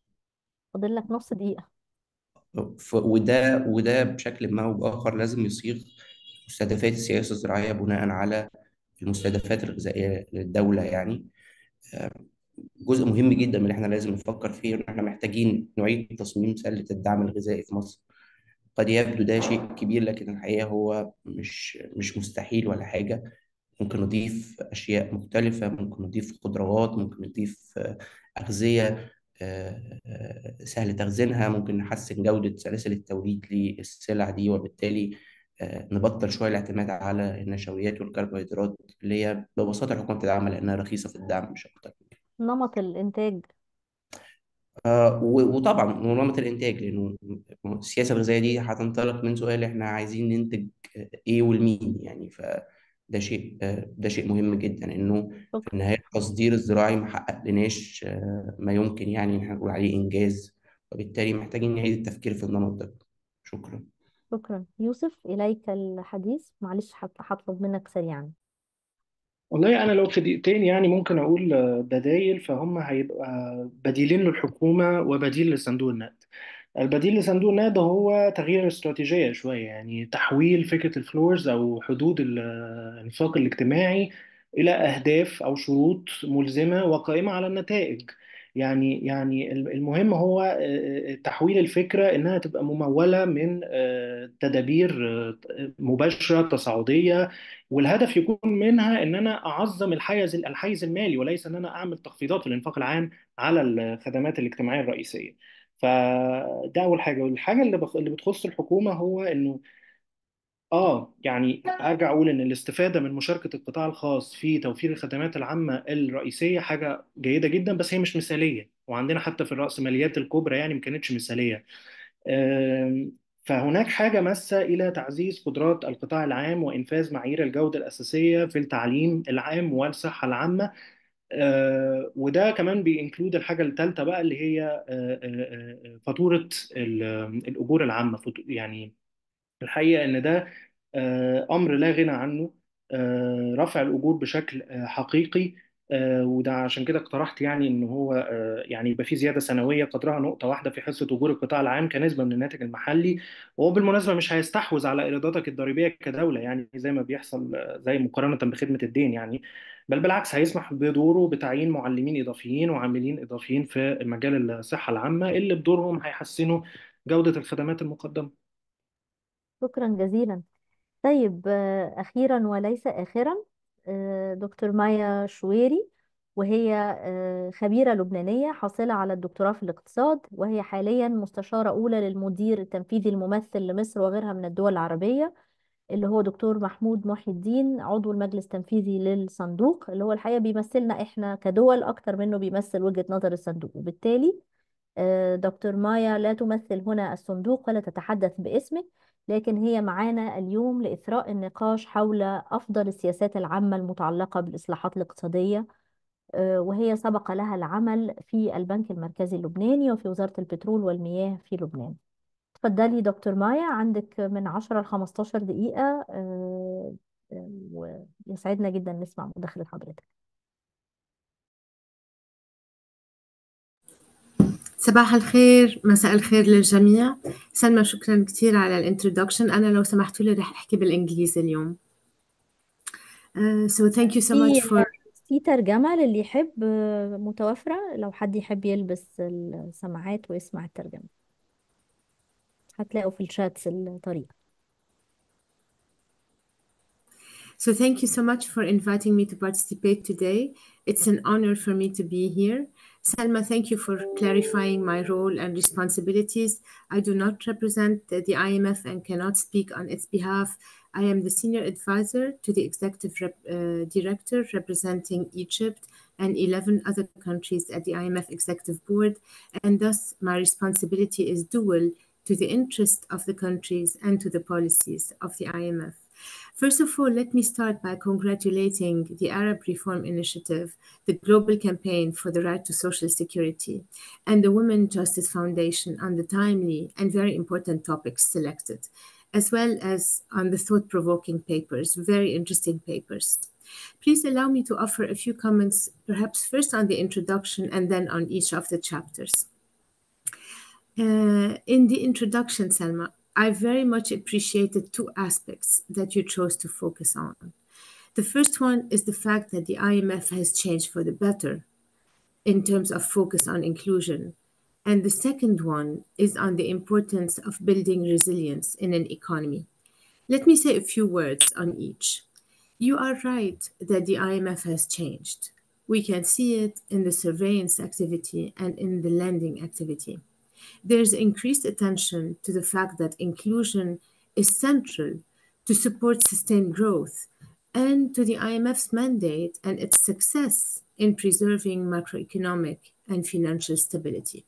فاضل لك نص دقيقة ف... وده وده بشكل ما أو بآخر لازم يصيغ مستهدفات السياسة الزراعية بناء على المستهدفات الغذائية للدولة يعني آه، جزء مهم جدا من اللي احنا لازم نفكر فيه ان احنا محتاجين نعيد تصميم سلة الدعم الغذائي في مصر قد يبدو ده شيء كبير لكن الحقيقة هو مش مش مستحيل ولا حاجة ممكن نضيف أشياء مختلفة ممكن نضيف خضروات ممكن نضيف آه، أغذية آه، آه، سهل تخزينها ممكن نحسن جودة سلاسل التوريد للسلع دي وبالتالي آه، نبطل شوية الاعتماد على النشويات والكربوهيدرات اللي هي ببساطة الحكومة بتدعمها لأنها رخيصة في الدعم مش أكتر نمط الإنتاج آه، و- وطبعا منظمة الإنتاج لأنه السياسة الغذائية دي هتنطلق من سؤال إحنا عايزين ننتج آه، إيه والمين يعني فده شيء آه، ده شيء مهم جدا إنه في شكرا النهاية التصدير الزراعي ما حقق لناش آه، ما يمكن يعني إن إحنا نقول عليه إنجاز وبالتالي محتاجين نعيد التفكير في النمط ده شكرا شكرا يوسف إليك الحديث معلش هط- هطلب منك سريعا والله أنا لو في دقيقتين يعني ممكن أقول آه، بدايل فهم هيبقى بديلين للحكومة وبديل لصندوق النقد البديل لصندوق النقد هو تغيير الاستراتيجية شوية يعني تحويل فكرة الفلورز أو حدود ال- الإنفاق الاجتماعي إلى أهداف أو شروط ملزمة وقائمة على النتائج يعني يعني المهم هو آه، آه، تحويل الفكرة إنها تبقى ممولة من آه، تدابير آه، مباشرة تصاعدية والهدف يكون منها إن أنا أعظم الحيز الحيز المالي وليس إن أنا أعمل تخفيضات في الإنفاق العام على الخدمات الاجتماعية الرئيسية. فده اول حاجه والحاجه اللي بخ... اللي بتخص الحكومه هو انه اه يعني ارجع اقول ان الاستفاده من مشاركه القطاع الخاص في توفير الخدمات العامه الرئيسيه حاجه جيده جدا بس هي مش مثاليه وعندنا حتى في الرأسماليات الكبرى يعني ما كانتش مثاليه آم، فهناك حاجه ماسه الى تعزيز قدرات القطاع العام وانفاذ معايير الجوده الاساسيه في التعليم العام والصحه العامه آه، وده كمان بينكلود الحاجه الثالثه بقى اللي هي آه، آه، آه، فاتوره ال- الاجور العامه فاتو- يعني الحقيقه ان ده آه، امر لا غنى عنه آه، رفع الاجور بشكل آه، حقيقي آه، وده عشان كده اقترحت يعني ان هو آه، يعني يبقى في زياده سنويه قدرها نقطه واحده في حصه اجور القطاع العام كنسبه من الناتج المحلي وهو بالمناسبه مش هيستحوذ على ايراداتك الضريبيه كدوله يعني زي ما بيحصل آه، زي مقارنه بخدمه الدين يعني بل بالعكس هيسمح بدوره بتعيين معلمين اضافيين وعاملين اضافيين في مجال الصحه العامه اللي بدورهم هيحسنوا جوده الخدمات المقدمه شكرا جزيلا طيب آه، أخيرا وليس آخرا آه، دكتور مايا شويري وهي آه، خبيرة لبنانية حاصلة على الدكتوراه في الاقتصاد وهي حاليا مستشارة أولى للمدير التنفيذي الممثل لمصر وغيرها من الدول العربية اللي هو دكتور محمود محي الدين عضو المجلس التنفيذي للصندوق اللي هو الحقيقة بيمثلنا احنا كدول أكتر منه بيمثل وجهة نظر الصندوق وبالتالي آه، دكتور مايا لا تمثل هنا الصندوق ولا تتحدث باسمه لكن هي معانا اليوم لإثراء النقاش حول أفضل السياسات العامة المتعلقة بالإصلاحات الاقتصادية آه، وهي سبق لها العمل في البنك المركزي اللبناني وفي وزارة البترول والمياه في لبنان تفضلي دكتور مايا عندك من 10 ل 15 دقيقة آه، آه، ويسعدنا جدا نسمع مداخلة حضرتك صباح الخير مساء الخير للجميع سلمى شكرا كثير على الانترودكشن أنا لو سمحتوا لي رح أحكي بالإنجليزي اليوم Uh, so thank you so much في for في ترجمة للي يحب آه، متوفرة لو حد يحب يلبس السماعات ويسمع الترجمة هتلاقوا في الشاتس الطريقة So thank you so much for inviting me to participate today. It's an honor for me to be here. Salma, thank you for clarifying my role and responsibilities. I do not represent the IMF and cannot speak on its behalf. I am the senior advisor to the executive rep, uh, director representing Egypt and 11 other countries at the IMF executive board, and thus my responsibility is dual to the interest of the countries and to the policies of the IMF. First of all, let me start by congratulating the Arab Reform Initiative, the Global Campaign for the Right to Social Security, and the Women Justice Foundation on the timely and very important topics selected, as well as on the thought provoking papers, very interesting papers. Please allow me to offer a few comments, perhaps first on the introduction and then on each of the chapters. Uh, in the introduction, Selma, I very much appreciated two aspects that you chose to focus on. The first one is the fact that the IMF has changed for the better in terms of focus on inclusion. And the second one is on the importance of building resilience in an economy. Let me say a few words on each. You are right that the IMF has changed. We can see it in the surveillance activity and in the lending activity there's increased attention to the fact that inclusion is central to support sustained growth and to the IMF's mandate and its success in preserving macroeconomic and financial stability.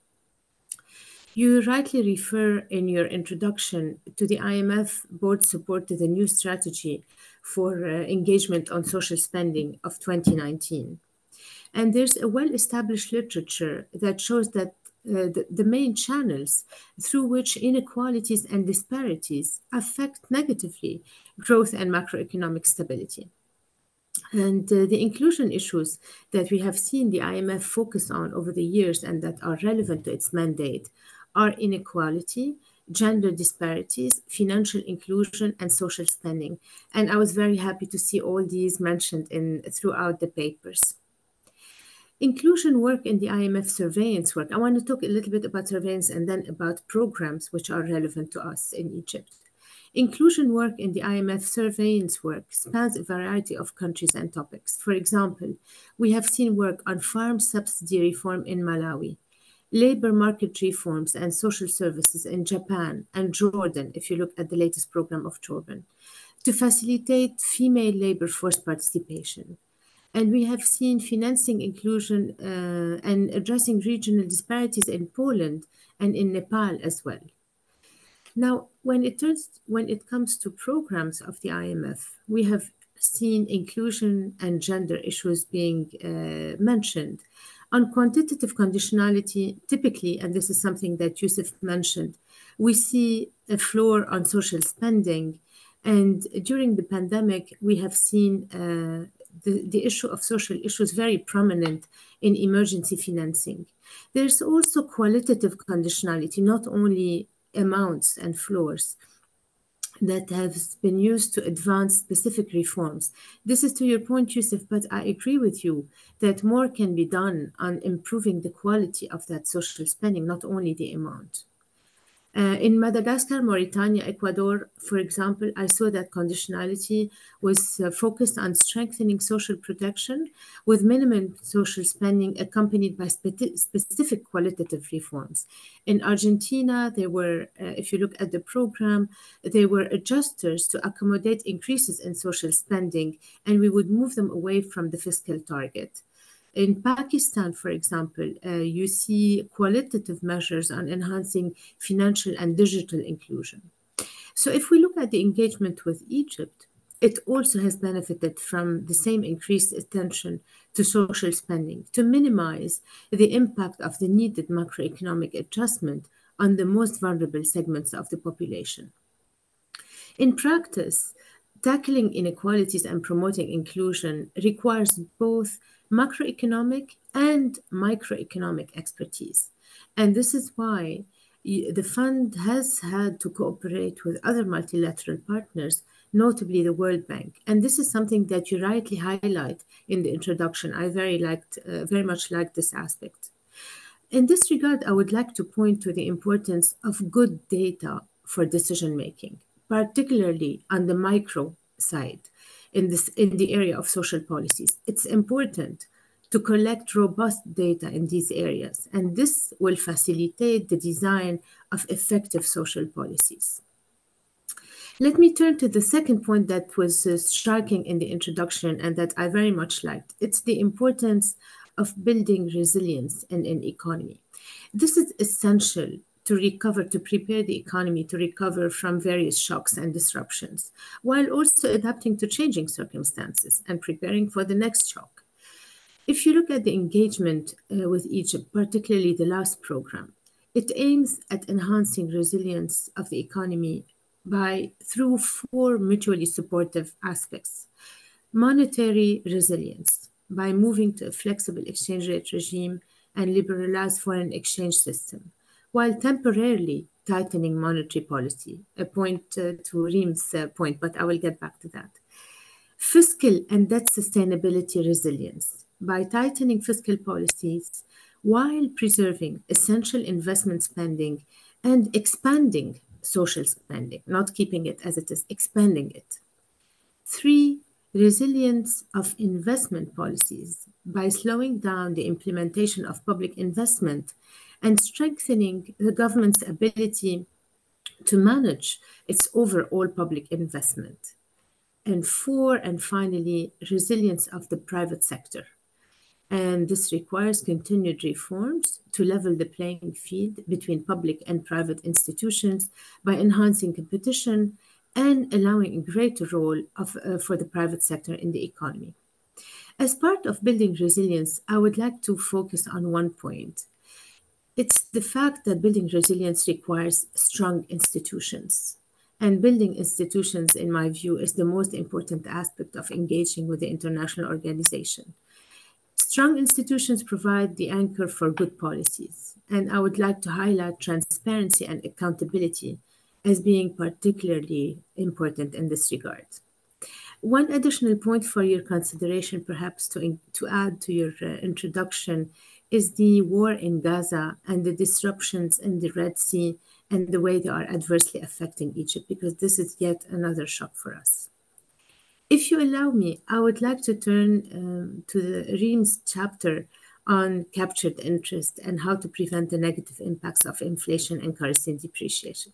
You rightly refer in your introduction to the IMF board supported a new strategy for uh, engagement on social spending of 2019. And there's a well established literature that shows that uh, the, the, main channels through which inequalities and disparities affect negatively growth and macroeconomic stability. And uh, the inclusion issues that we have seen the IMF focus on over the years and that are relevant to its mandate are inequality, gender disparities, financial inclusion, and social spending. And I was very happy to see all these mentioned in throughout the papers. Inclusion work in the IMF surveillance work. I want to talk a little bit about surveillance and then about programs which are relevant to us in Egypt. Inclusion work in the IMF surveillance work spans a variety of countries and topics. For example, we have seen work on farm subsidy reform in Malawi, labor market reforms and social services in Japan and Jordan, if you look at the latest program of Jordan, to facilitate female labor force participation, and we have seen financing inclusion uh, and addressing regional disparities in Poland and in Nepal as well. Now, when it turns when it comes to programs of the IMF, we have seen inclusion and gender issues being uh, mentioned. On quantitative conditionality, typically, and this is something that Yusuf mentioned, we see a floor on social spending. And during the pandemic, we have seen uh, the, the issue of social issues very prominent in emergency financing. There's also qualitative conditionality, not only amounts and floors that have been used to advance specific reforms. This is to your point, Yusuf, but I agree with you that more can be done on improving the quality of that social spending, not only the amount. Uh, in Madagascar, Mauritania, Ecuador, for example, I saw that conditionality was uh, focused on strengthening social protection with minimum social spending accompanied by spe- specific qualitative reforms. In Argentina, there were, uh, if you look at the program, there were adjusters to accommodate increases in social spending, and we would move them away from the fiscal target. In Pakistan, for example, uh, you see qualitative measures on enhancing financial and digital inclusion. So, if we look at the engagement with Egypt, it also has benefited from the same increased attention to social spending to minimize the impact of the needed macroeconomic adjustment on the most vulnerable segments of the population. In practice, tackling inequalities and promoting inclusion requires both macroeconomic and microeconomic expertise. And this is why the fund has had to cooperate with other multilateral partners, notably the World Bank. And this is something that you rightly highlight in the introduction. I very liked, uh, very much liked this aspect. In this regard, I would like to point to the importance of good data for decision making, particularly on the micro side in this in the area of social policies. It's important to collect robust data in these areas, and this will facilitate the design of effective social policies. Let me turn to the second point that was uh, striking in the introduction and that I very much liked. It's the importance of building resilience in an economy. This is essential to recover, to prepare the economy to recover from various shocks and disruptions, while also adapting to changing circumstances and preparing for the next shock. If you look at the engagement uh, with Egypt, particularly the last program, it aims at enhancing resilience of the economy by through four mutually supportive aspects. Monetary resilience by moving to a flexible exchange rate regime and liberalized foreign exchange system while temporarily tightening monetary policy, a point uh, to Reem's uh, point, but I will get back to that. Fiscal and debt sustainability resilience by tightening fiscal policies while preserving essential investment spending and expanding social spending, not keeping it as it is, expanding it. Three, resilience of investment policies by slowing down the implementation of public investment and strengthening the government's ability to manage its overall public investment. And four, and finally, resilience of the private sector. And this requires continued reforms to level the playing field between public and private institutions by enhancing competition and allowing a greater role of, uh, for the private sector in the economy. As part of building resilience, I would like to focus on one point it's the fact that building resilience requires strong institutions. And building institutions, in my view, is the most important aspect of engaging with the international organization. Strong institutions provide the anchor for good policies. And I would like to highlight transparency and accountability as being particularly important in this regard. One additional point for your consideration, perhaps to, to add to your uh, introduction, is the war in Gaza and the disruptions in the Red Sea and the way they are adversely affecting Egypt, because this is yet another shock for us. If you allow me, I would like to turn um, to the Reem's chapter on captured interest and how to prevent the negative impacts of inflation and currency depreciation.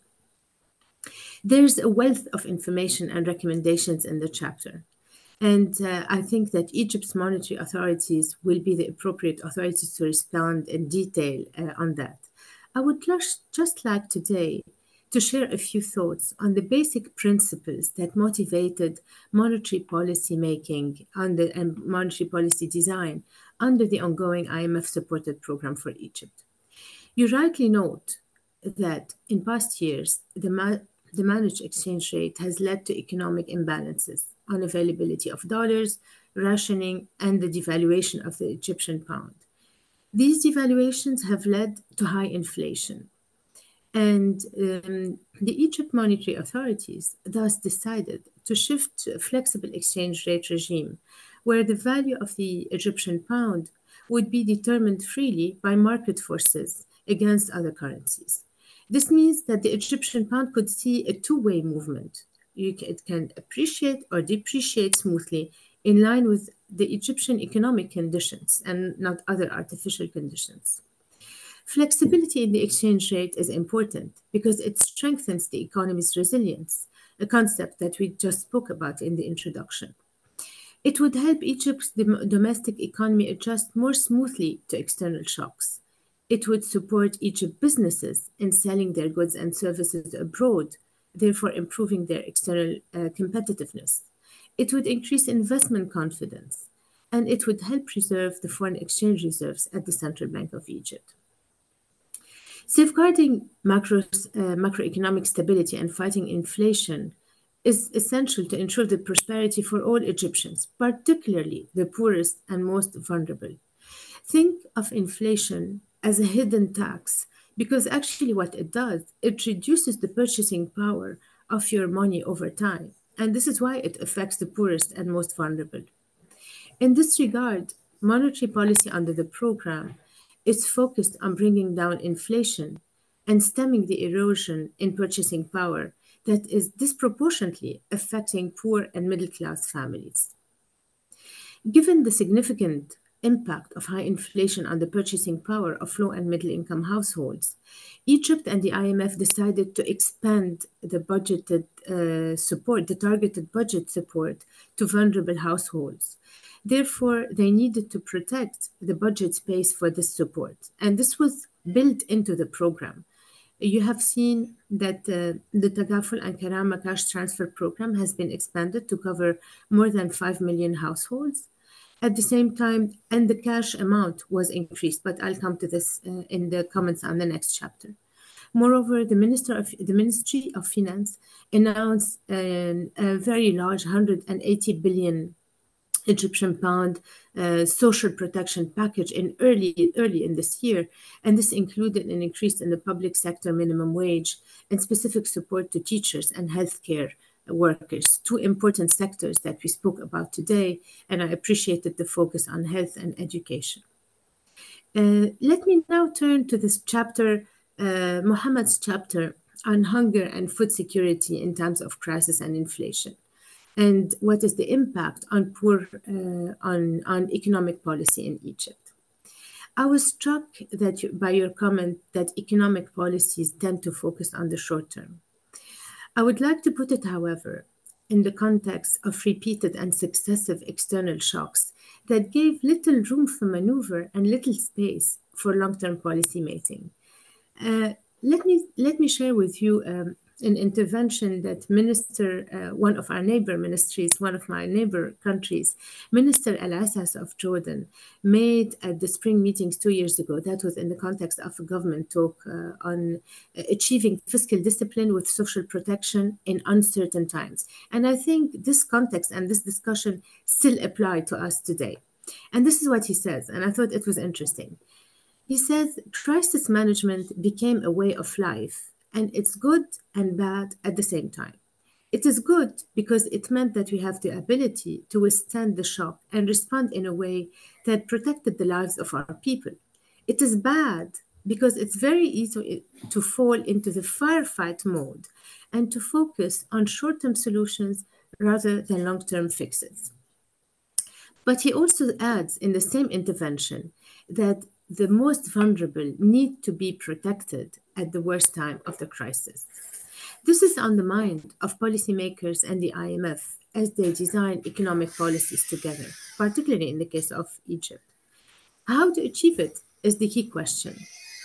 There's a wealth of information and recommendations in the chapter. And uh, I think that Egypt's monetary authorities will be the appropriate authorities to respond in detail uh, on that. I would just, just like today to share a few thoughts on the basic principles that motivated monetary policy making under, and monetary policy design under the ongoing IMF supported program for Egypt. You rightly note that in past years, the, ma- the managed exchange rate has led to economic imbalances unavailability of dollars, rationing, and the devaluation of the Egyptian pound. These devaluations have led to high inflation. And um, the Egypt monetary authorities thus decided to shift to a flexible exchange rate regime where the value of the Egyptian pound would be determined freely by market forces against other currencies. This means that the Egyptian pound could see a two way movement. It can appreciate or depreciate smoothly in line with the Egyptian economic conditions and not other artificial conditions. Flexibility in the exchange rate is important because it strengthens the economy's resilience, a concept that we just spoke about in the introduction. It would help Egypt's domestic economy adjust more smoothly to external shocks. It would support Egypt businesses in selling their goods and services abroad, therefore improving their external uh, competitiveness. It would increase investment confidence, and it would help preserve the foreign exchange reserves at the Central Bank of Egypt. Safeguarding macro, uh, macroeconomic stability and fighting inflation is essential to ensure the prosperity for all Egyptians, particularly the poorest and most vulnerable. Think of inflation as a hidden tax because actually what it does, it reduces the purchasing power of your money over time. And this is why it affects the poorest and most vulnerable. In this regard, monetary policy under the program is focused on bringing down inflation and stemming the erosion in purchasing power that is disproportionately affecting poor and middle class families. Given the significant impact of high inflation on the purchasing power of low and middle income households, Egypt and the IMF decided to expand the budgeted uh, support, the targeted budget support to vulnerable households. Therefore, they needed to protect the budget space for this support. And this was built into the program. You have seen that uh, the Tagaful and Karama cash transfer program has been expanded to cover more than 5 million households. At the same time, and the cash amount was increased, but I'll come to this uh, in the comments on the next chapter. Moreover, the Minister of the Ministry of Finance announced an, a very large 180 billion Egyptian pound uh, social protection package in early early in this year, and this included an increase in the public sector minimum wage and specific support to teachers and healthcare workers, two important sectors that we spoke about today, and I appreciated the focus on health and education. Uh, let me now turn to this chapter, uh, Muhammad's chapter on hunger and food security in times of crisis and inflation and what is the impact on poor uh, on on economic policy in Egypt. I was struck that you, by your comment that economic policies tend to focus on the short term. I would like to put it, however, in the context of repeated and successive external shocks that gave little room for maneuver and little space for long-term policy making. Uh, let me let me share with you um, an intervention that minister, uh, one of our neighbor ministries, one of my neighbor countries, Minister Al Assas of Jordan, made at the spring meetings two years ago. That was in the context of a government talk uh, on achieving fiscal discipline with social protection in uncertain times. And I think this context and this discussion still apply to us today. And this is what he says, and I thought it was interesting. He says crisis management became a way of life and it's good and bad at the same time. It is good because it meant that we have the ability to withstand the shock and respond in a way that protected the lives of our people. It is bad because it's very easy to fall into the firefight mode and to focus on short term solutions rather than long term fixes. But he also adds in the same intervention that the most vulnerable need to be protected at the worst time of the crisis. This is on the mind of policymakers and the IMF as they design economic policies together, particularly in the case of Egypt. How to achieve it is the key question.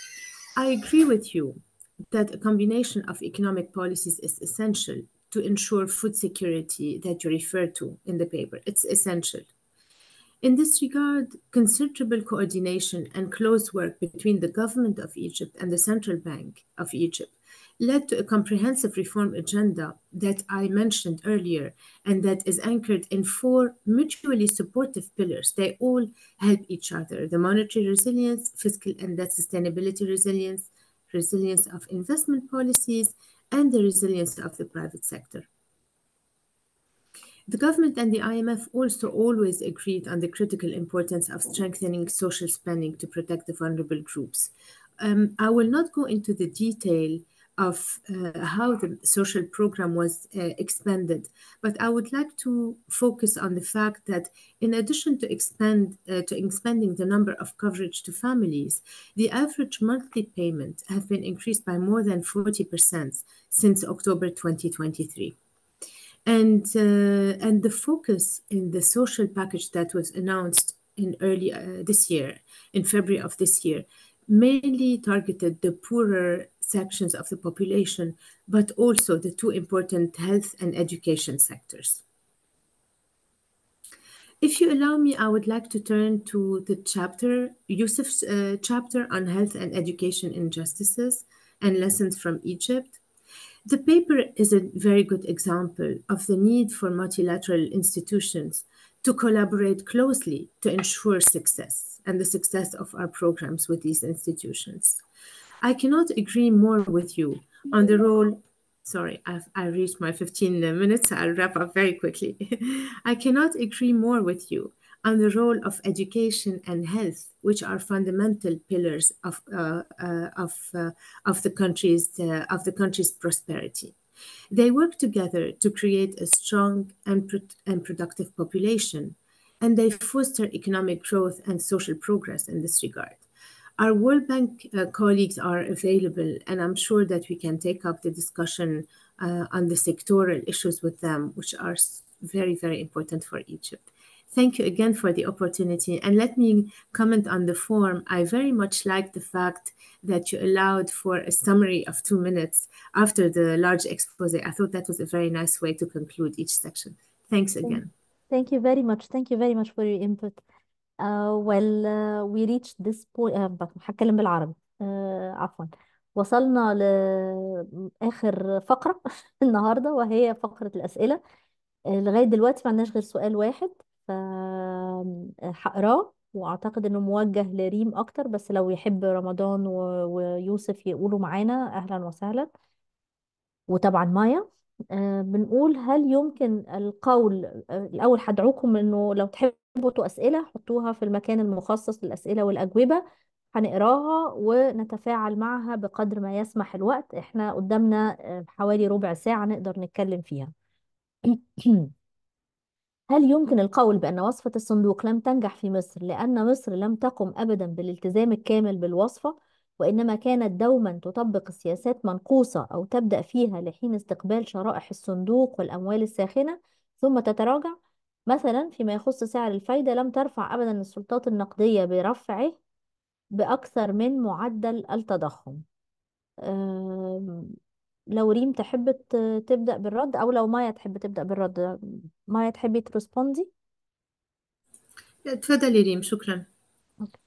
I agree with you that a combination of economic policies is essential to ensure food security that you refer to in the paper. It's essential. In this regard, considerable coordination and close work between the government of Egypt and the Central Bank of Egypt led to a comprehensive reform agenda that I mentioned earlier and that is anchored in four mutually supportive pillars. They all help each other the monetary resilience, fiscal and debt sustainability resilience, resilience of investment policies, and the resilience of the private sector. The government and the IMF also always agreed on the critical importance of strengthening social spending to protect the vulnerable groups. Um, I will not go into the detail of uh, how the social program was uh, expanded, but I would like to focus on the fact that in addition to expand uh, to expanding the number of coverage to families, the average monthly payment have been increased by more than 40% since October 2023. And, uh, and the focus in the social package that was announced in early uh, this year, in February of this year, mainly targeted the poorer sections of the population, but also the two important health and education sectors. If you allow me, I would like to turn to the chapter, Yusuf's uh, chapter on health and education injustices and lessons from Egypt. The paper is a very good example of the need for multilateral institutions to collaborate closely to ensure success and the success of our programs with these institutions. I cannot agree more with you on the role. Sorry, I've, I reached my 15 minutes. I'll wrap up very quickly. I cannot agree more with you on the role of education and health, which are fundamental pillars of, uh, uh, of, uh, of, the country's, uh, of the country's prosperity. They work together to create a strong and, pro- and productive population, and they foster economic growth and social progress in this regard. Our World Bank uh, colleagues are available, and I'm sure that we can take up the discussion uh, on the sectoral issues with them, which are very, very important for Egypt. Thank you again for the opportunity. And let me comment on the form. I very much like the fact that you allowed for a summary of two minutes after the large expose. I thought that was a very nice way to conclude each section. Thanks again. Thank you very much. Thank you very much for your input. Uh, well, uh, we reached this point uh, هتكلم بالعربي uh, عفوا وصلنا لآخر فقرة النهاردة وهي فقرة الأسئلة uh, لغاية دلوقتي ما عندناش غير سؤال واحد فهقراه وأعتقد إنه موجه لريم أكتر بس لو يحب رمضان و... ويوسف يقولوا معانا أهلا وسهلا وطبعا مايا آه، بنقول هل يمكن القول آه، الأول هدعوكم إنه لو تحبوا أسئلة حطوها في المكان المخصص للأسئلة والأجوبة هنقراها ونتفاعل معها بقدر ما يسمح الوقت احنا قدامنا آه، حوالي ربع ساعة نقدر نتكلم فيها هل يمكن القول بأن وصفة الصندوق لم تنجح في مصر لأن مصر لم تقم أبدا بالالتزام الكامل بالوصفة وإنما كانت دوما تطبق سياسات منقوصة أو تبدأ فيها لحين استقبال شرائح الصندوق والأموال الساخنة ثم تتراجع مثلا فيما يخص سعر الفايدة لم ترفع أبدا السلطات النقدية برفعه بأكثر من معدل التضخم أم، لو ريم تحب ت- تبدأ بالرد أو لو مايا تحب تبدأ بالرد مايا تحبي ترسبوندي تفضلي ريم شكرا أوكي.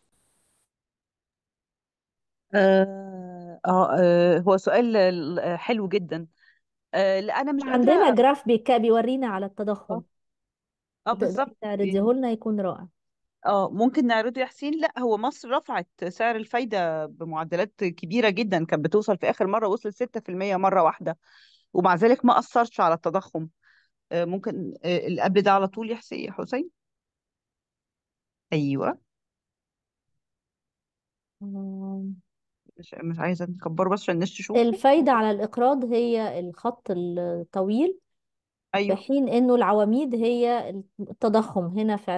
آه, آه, آه هو سؤال آه، حلو جدا آه لا انا مش عندنا قادره جراف بيك- بيورينا على اه التضخم آه، تقدري بالظبط تعرضيه يعني لنا يكون رائع اه ممكن نعرضه يا حسين لا هو مصر رفعت سعر الفايده بمعدلات كبيره جدا كانت بتوصل في اخر مره وصلت 6% مره واحده ومع ذلك ما اثرش على التضخم آه ممكن آه اللي قبل ده على طول يا حسين يا حسين ايوه أم، مش مش عايزه نكبره بس عشان الناس تشوفه الفايدة على الإقراض هي الخط الطويل في ايوه حين إنه العواميد هي التضخم هنا في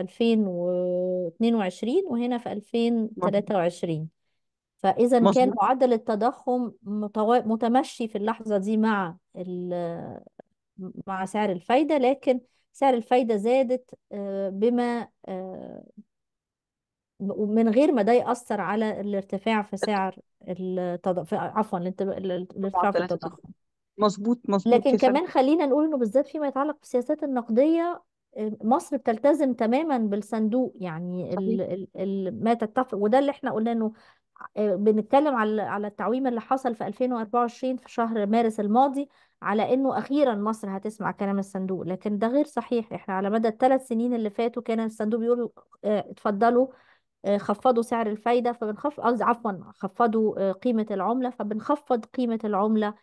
2022 وهنا في مظبوط 2023 فإذا كان مظبوط معدل التضخم متوا- متمشي في اللحظة دي مع ال- مع سعر الفايدة لكن سعر الفايدة زادت آه، بما آه، من غير ما ده يأثر على الارتفاع في سعر التضخم عفوا الانت- الارتفاع في معدلات التضخم مظبوط مظبوط لكن يا سلمى كمان خلينا نقول انه بالذات فيما يتعلق بالسياسات النقدية آه، مصر بتلتزم تماما بالصندوق يعني ال صحيح ال ال ما تتفق وده اللي احنا قلنا انه آه، بنتكلم على على التعويم اللي حصل في 2024 في شهر مارس الماضي على انه اخيرا مصر هتسمع كلام الصندوق لكن ده غير صحيح احنا على مدى الثلاث سنين اللي فاتوا كان الصندوق بيقول آه، اتفضلوا آه، خفضوا سعر الفايدة فبنخفض قصدي عفوا خفضوا آه، قيمة العملة فبنخفض قيمة العملة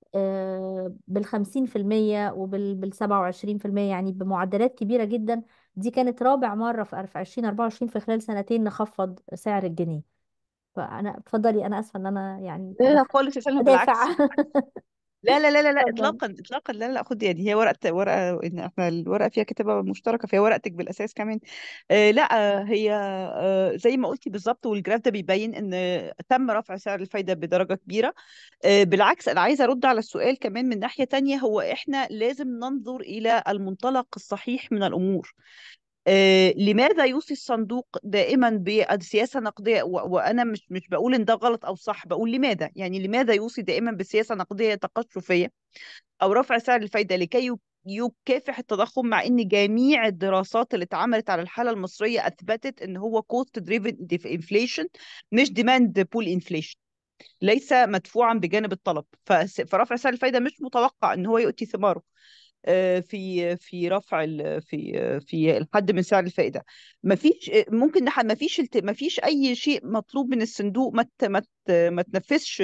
بالخمسين في المية وبالسبعة وعشرين في المية يعني بمعدلات كبيرة جدا دي كانت رابع مرة في عشرين أربعة وعشرين في خلال سنتين نخفض سعر الجنيه فأنا اتفضلي أنا آسفة إن أنا يعني لا لا بدخل خالص يا سلمى أدافع بالعكس لا لا لا لا لا اتفضلي اطلاقا اطلاقا لا لا خد يعني هي ورقه ورقه ان احنا الورقه فيها كتابه مشتركه فهي ورقتك بالاساس كمان آه لا آه، هي آه زي ما قلتي بالظبط والجراف ده بيبين ان تم رفع سعر الفايده بدرجه كبيره آه بالعكس انا عايزه ارد على السؤال كمان من ناحيه تانية هو احنا لازم ننظر الى المنطلق الصحيح من الامور آه، لماذا يوصي الصندوق دائما بالسياسه النقديه و- وانا مش مش بقول ان ده غلط او صح بقول لماذا يعني لماذا يوصي دائما بالسياسه النقديه تقشفيه او رفع سعر الفايده لكي يك- يكافح التضخم مع ان جميع الدراسات اللي اتعملت على الحاله المصريه اثبتت ان هو كوست دريفن انفليشن مش ديماند بول انفليشن ليس مدفوعا بجانب الطلب فس- فرفع سعر الفايده مش متوقع ان هو يؤتي ثماره آه، في في رفع ال- في في الحد من سعر الفائده ما فيش ممكن ما فيش ما فيش اي شيء مطلوب من الصندوق ما ت- ما ت- ما تنفذش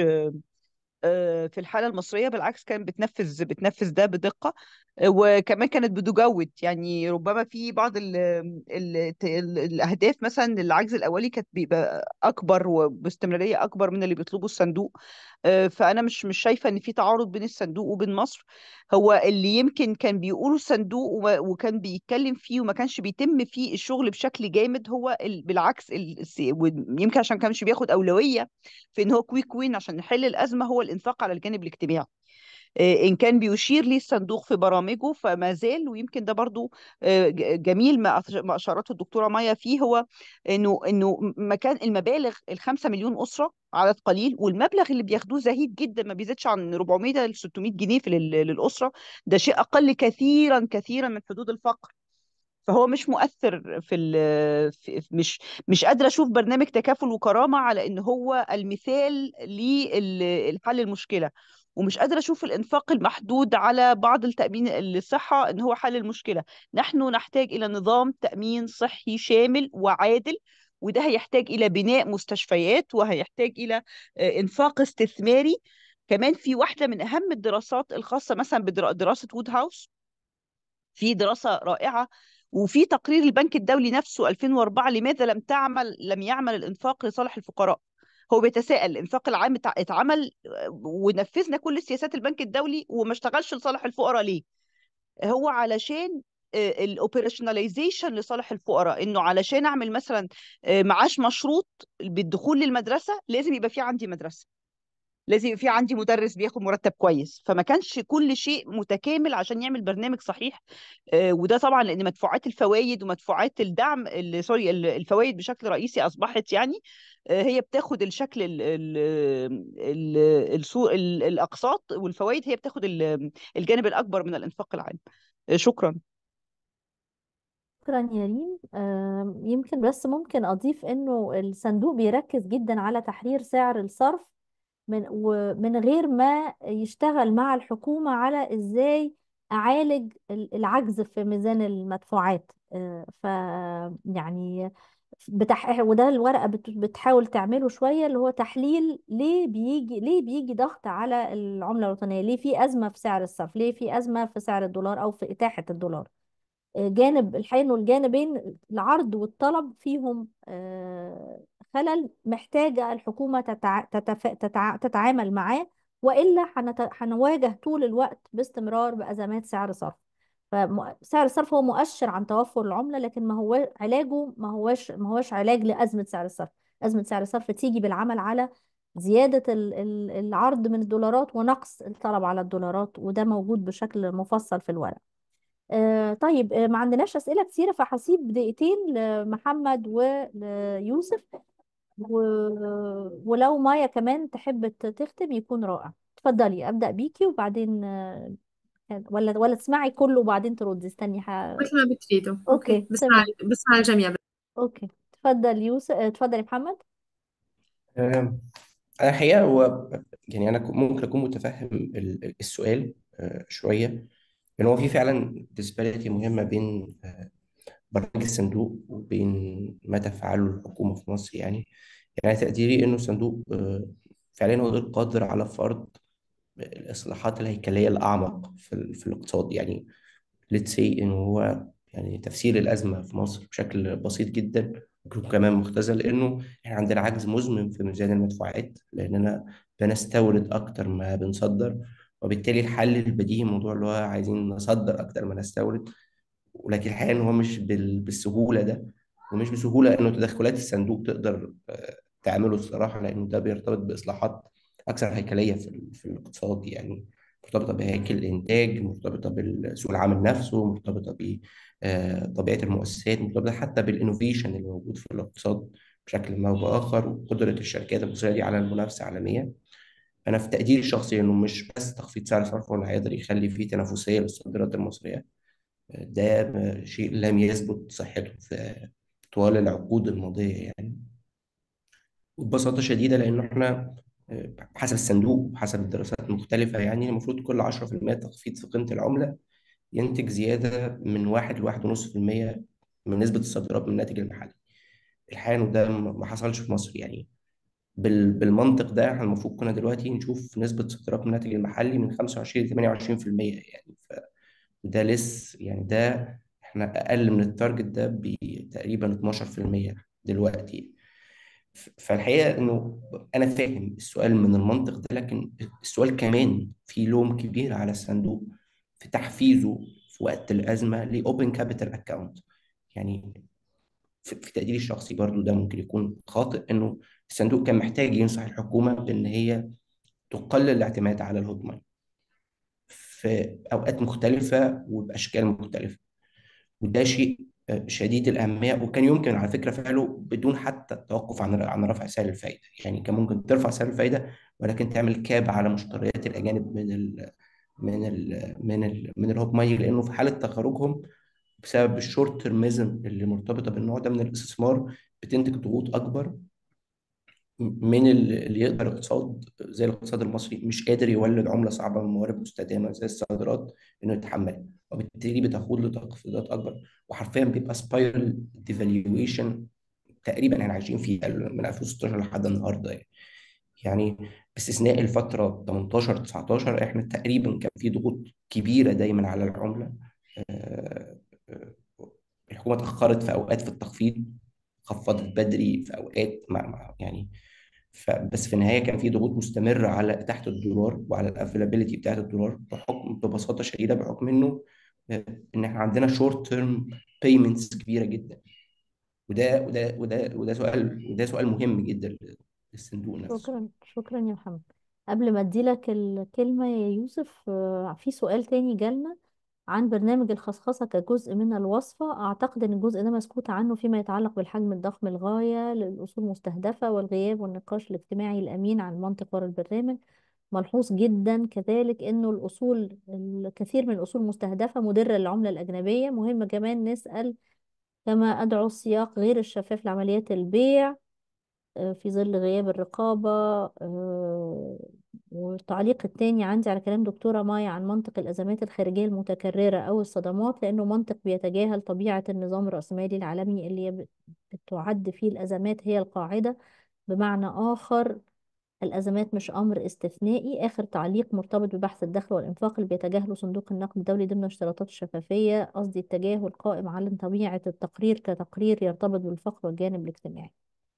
آه، في الحالة المصرية بالعكس كانت بتنفذ بتنفذ ده بدقة آه، وكمان كانت بتجود يعني ربما في بعض ال ال ال الأهداف مثلا العجز الأولي كانت بيبقى أكبر وباستمرارية أكبر من اللي بيطلبه الصندوق آه، فأنا مش مش شايفة إن في تعارض بين الصندوق وبين مصر هو اللي يمكن كان بيقوله الصندوق وما- وكان بيتكلم فيه وما كانش بيتم فيه الشغل بشكل جامد هو ال- بالعكس ال- الس- ويمكن عشان كانش بياخد أولوية في ان هو كويك وين عشان نحل الازمه هو الانفاق على الجانب الاجتماعي آه، ان كان بيشير ليه الصندوق في برامجه فما زال ويمكن ده برضو آه، ج- جميل ما أش- ما اشارته الدكتوره مايا فيه هو انه انه مكان المبالغ الخمسة مليون اسره عدد قليل والمبلغ اللي بياخدوه زهيد جدا ما بيزيدش عن 400 ل 600 جنيه في لل- للاسره ده شيء اقل كثيرا كثيرا من حدود الفقر فهو مش مؤثر في, ال في في- مش مش قادره اشوف برنامج تكافل وكرامه على ان هو المثال لحل المشكله ومش قادره اشوف الانفاق المحدود على بعض التامين الصحه ان هو حل المشكله نحن نحتاج الى نظام تامين صحي شامل وعادل وده هيحتاج الى بناء مستشفيات وهيحتاج الى آه، انفاق استثماري كمان في واحده من اهم الدراسات الخاصه مثلا بدراسه وود هاوس في دراسة رائعة وفي تقرير البنك الدولي نفسه 2004 لماذا لم تعمل لم يعمل الإنفاق لصالح الفقراء هو بيتساءل الإنفاق العام اتع- اتعمل آه، ونفذنا كل سياسات البنك الدولي وما اشتغلش لصالح الفقراء ليه هو علشان الاوبريشناليزيشن لصالح الفقراء انه علشان اعمل مثلا آه، معاش مشروط بالدخول للمدرسه لازم يبقى في عندي مدرسه لازم يبقى في عندي مدرس بياخد مرتب كويس فما كانش كل شيء متكامل عشان يعمل برنامج صحيح آه، وده طبعا لان مدفوعات الفوائد ومدفوعات الدعم ال- سوري ال- الفوائد بشكل رئيسي اصبحت يعني آه، هي بتاخد الشكل ال ال ال السو- ال- الاقساط والفوائد هي بتاخد ال- الجانب الاكبر من الانفاق العام آه، شكرا شكرا يا ريم آم، يمكن بس ممكن أضيف إنه الصندوق بيركز جدا على تحرير سعر الصرف من ومن غير ما يشتغل مع الحكومة على إزاي أعالج ال- العجز في ميزان المدفوعات آه، ف يعني بتح... وده الورقة بت- بتحاول تعمله شوية اللي هو تحليل ليه بيجي ليه بيجي ضغط على العملة الوطنية ليه في أزمة في سعر الصرف ليه في أزمة في سعر الدولار أو في إتاحة الدولار جانب الحقيقة انه الجانبين العرض والطلب فيهم آه، خلل محتاجة الحكومة تتع... تتف... تتع... تتعامل معاه وإلا هنت... هنواجه طول الوقت باستمرار بأزمات سعر صرف فسعر الصرف هو مؤشر عن توفر العملة لكن ما هو علاجه ما هوش ما هوش علاج لأزمة سعر الصرف أزمة سعر الصرف تيجي بالعمل على زيادة ال- ال- العرض من الدولارات ونقص الطلب على الدولارات وده موجود بشكل مفصل في الورق آه طيب آه ما عندناش أسئلة كثيرة فهسيب دقيقتين لمحمد وليوسف و... ولو مايا كمان تحب ت- تختم يكون رائع اتفضلي أبدأ بيكي وبعدين آه، ولا ولا تسمعي كله وبعدين تردي استني ح... مثل ما بتريدوا اوكي اوكي بسمع تمام بسمع الجميع اوكي اتفضل يوسف آه، اتفضل يا محمد آم، أنا الحقيقة هو يعني أنا ممكن أكون متفهم ال- السؤال آه، شوية لأن هو في فعلا disparity مهمة بين آه، برنامج الصندوق وبين ما تفعله الحكومة في مصر يعني يعني تقديري إنه الصندوق آه، فعليا هو غير قادر على فرض الإصلاحات الهيكلية الأعمق في, ال- في الاقتصاد يعني let's say إنه هو يعني تفسير الأزمة في مصر بشكل بسيط جدا ممكن يكون كمان مختزل لأنه إحنا عندنا عجز مزمن في ميزان المدفوعات لأننا بنستورد أكتر ما بنصدر وبالتالي الحل البديهي الموضوع اللي هو عايزين نصدر أكتر ما نستورد ولكن الحقيقة إن هو مش بال- بالسهولة ده ومش بسهولة إنه تدخلات الصندوق تقدر آه، تعمله الصراحة لأنه ده بيرتبط بإصلاحات أكثر هيكلية في, ال- في الاقتصاد يعني مرتبطة بهياكل الإنتاج مرتبطة بالسوق العامل نفسه مرتبطة بطبيعة المؤسسات مرتبطة حتى بالإنوفيشن اللي موجود في الاقتصاد بشكل ما أو بآخر وقدرة الشركات المصرية دي على المنافسة عالميا أنا في تقديري الشخصي إنه مش بس تخفيض سعر الصرف هو اللي هيقدر يخلي فيه تنافسية للصادرات المصرية ده شيء لم يثبت صحته في طوال العقود الماضية يعني وببساطة شديدة لأن إحنا آه، حسب الصندوق وحسب الدراسات المختلفة يعني المفروض كل 10% تخفيض في قيمة العملة ينتج زيادة من واحد لواحد ونص في المية من نسبة الصادرات من الناتج المحلي الحقيقة إنه ده ما حصلش في مصر يعني بال- بالمنطق ده احنا المفروض كنا دلوقتي نشوف نسبة صادرات من الناتج المحلي من 25 ل 28% يعني ف وده لسه يعني ده احنا أقل من التارجت ده بتقريبا 12% دلوقتي ف- فالحقيقة إنه أنا فاهم السؤال من المنطق ده لكن السؤال كمان فيه لوم كبير على الصندوق في تحفيزه في وقت الأزمة لأوبن كابيتال أكاونت يعني في في تقديري الشخصي برضو ده ممكن يكون خاطئ إنه الصندوق كان محتاج ينصح الحكومة بإن هي تقلل الاعتماد على الهوت ماني في أوقات مختلفة وبأشكال مختلفة وده شيء آه، شديد الأهمية وكان يمكن على فكرة فعله بدون حتى توقف عن عن رفع سعر الفايدة يعني كان ممكن ترفع سعر الفايدة ولكن تعمل كاب على مشتريات الأجانب من ال من ال من ال من الهوب ماني لأنه في حالة تخرجهم بسبب الشورت تيرميزم اللي مرتبطة بالنوع ده من الاستثمار بتنتج ضغوط أكبر من ال- اللي يقدر اقتصاد زي الاقتصاد المصري مش قادر يولد عملة صعبة من موارد مستدامة زي الصادرات إنه يتحملها وبالتالي بتخوض لتخفيضات أكبر وحرفيا بيبقى سبايرال ديفالويشن تقريبا احنا عايشين فيه من 2016 لحد النهارده يعني يعني باستثناء الفترة 18 19 احنا تقريبا كان في ضغوط كبيرة دايما على العملة آه، آه، الحكومة اتأخرت في أوقات في التخفيض خفضت بدري في أوقات مع مع- يعني فبس في النهاية كان في ضغوط مستمرة على تحت الدولار وعلى الافيلابيلتي بتاعت الدولار بحكم ببساطة شديدة بحكم إنه آه، إن احنا عندنا شورت تيرم بيمنتس كبيرة جدا وده وده وده وده سؤال وده سؤال مهم جدا للصندوق نفسه شكرا شكرا يا محمد قبل ما اديلك الكلمة يا يوسف آه، في سؤال تاني جالنا عن برنامج الخصخصة كجزء من الوصفة أعتقد أن الجزء ده مسكوت عنه فيما يتعلق بالحجم الضخم للغاية للأصول المستهدفة والغياب والنقاش الاجتماعي الأمين عن المنطق وراء البرنامج ملحوظ جدا كذلك أنه الأصول الكثير من الأصول المستهدفة مدرة للعملة الأجنبية مهم كمان نسأل كما أدعو السياق غير الشفاف لعمليات البيع آه، في ظل غياب الرقابة آه، والتعليق التاني عندي على كلام دكتورة مايا عن منطق الأزمات الخارجية المتكررة أو الصدمات لأنه منطق بيتجاهل طبيعة النظام الرأسمالي العالمي اللي يب- بتعد فيه الأزمات هي القاعدة بمعنى آخر الأزمات مش أمر استثنائي آخر تعليق مرتبط ببحث الدخل والإنفاق اللي بيتجاهله صندوق النقد الدولي ضمن اشتراطات الشفافية قصدي التجاهل قائم على طبيعة التقرير كتقرير يرتبط بالفقر والجانب الاجتماعي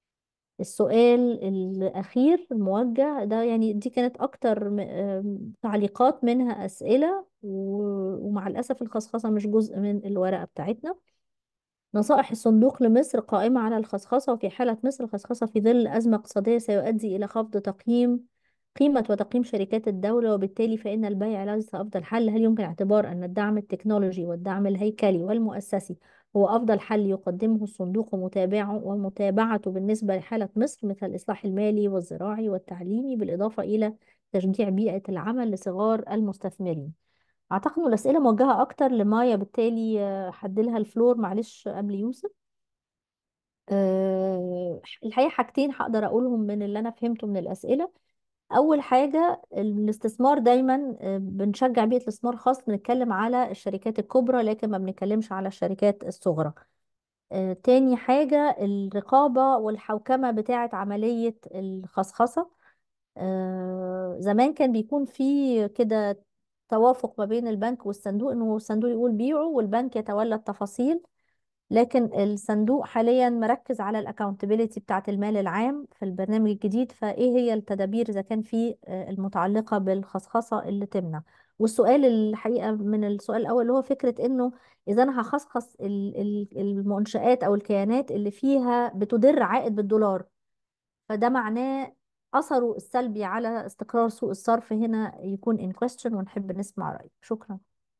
السؤال الأخير الموجه ده يعني دي كانت أكتر م- آم، تعليقات منها أسئلة و- ومع الأسف الخصخصة مش جزء من الورقة بتاعتنا نصائح الصندوق لمصر قائمة على الخصخصة وفي حالة مصر الخصخصة في ظل أزمة اقتصادية سيؤدي إلى خفض تقييم قيمة وتقييم شركات الدولة وبالتالي فإن البيع ليس أفضل حل هل يمكن اعتبار أن الدعم التكنولوجي والدعم الهيكلي والمؤسسي هو أفضل حل يقدمه الصندوق ومتابعه ومتابعته بالنسبة لحالة مصر مثل الإصلاح المالي والزراعي والتعليمي بالإضافة إلى تشجيع بيئة العمل لصغار المستثمرين أعتقد إن الأسئلة موجهة أكتر لمايا بالتالي آه، حدلها الفلور معلش قبل يوسف أه الحقيقة حاجتين هقدر أقولهم من اللي أنا فهمته من الأسئلة أول حاجة الاستثمار دايما آه، بنشجع بيئة الاستثمار خاص بنتكلم على الشركات الكبرى لكن ما بنتكلمش على الشركات الصغرى آه، تاني حاجة الرقابة والحوكمة بتاعة عملية الخصخصة آه، زمان كان بيكون في كده توافق ما بين البنك والصندوق انه الصندوق يقول بيعوا والبنك يتولى التفاصيل لكن الصندوق حاليا مركز على الاكاونتبيليتي بتاعت المال العام في البرنامج الجديد فايه هي التدابير اذا كان في آه، المتعلقة بالخصخصة اللي تمنع والسؤال الحقيقة من السؤال الاول اللي هو فكرة انه اذا انا هخصخص ال- ال- المنشآت او الكيانات اللي فيها بتدر عائد بالدولار فده معناه أثره السلبي على استقرار سوق الصرف هنا يكون in question ونحب نسمع رأيك شكرا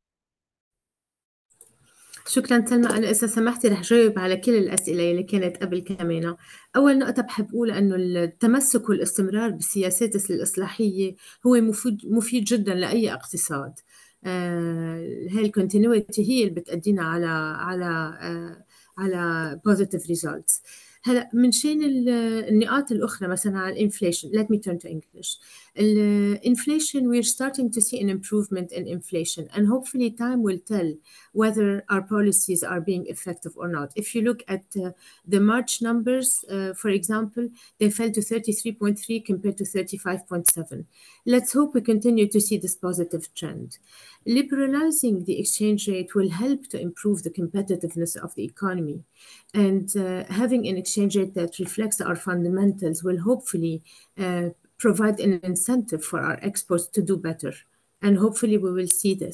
شكرا سلمى أنا إذا سمحتي رح جاوب على كل الأسئلة اللي كانت قبل كمان أول نقطة بحب أقول أنه التمسك والاستمرار بالسياسات الإصلاحية هو مفيد, مفيد جدا لأي اقتصاد آه هاي الكونتينيوتي هي اللي بتأدينا على على آه على positive results هلا من شان النقاط الأخرى مثلا على الانفليشن let me turn to English inflation we're starting to see an improvement in inflation and hopefully time will tell whether our policies are being effective or not. If you look at uh, the March numbers, uh, for example, they fell to 33.3 compared to 35.7. Let's hope we continue to see this positive trend. Liberalizing the exchange rate will help to improve the competitiveness of the economy. And uh, having an exchange rate that reflects our fundamentals will hopefully uh, provide an incentive for our exports to do better. And hopefully we will see this.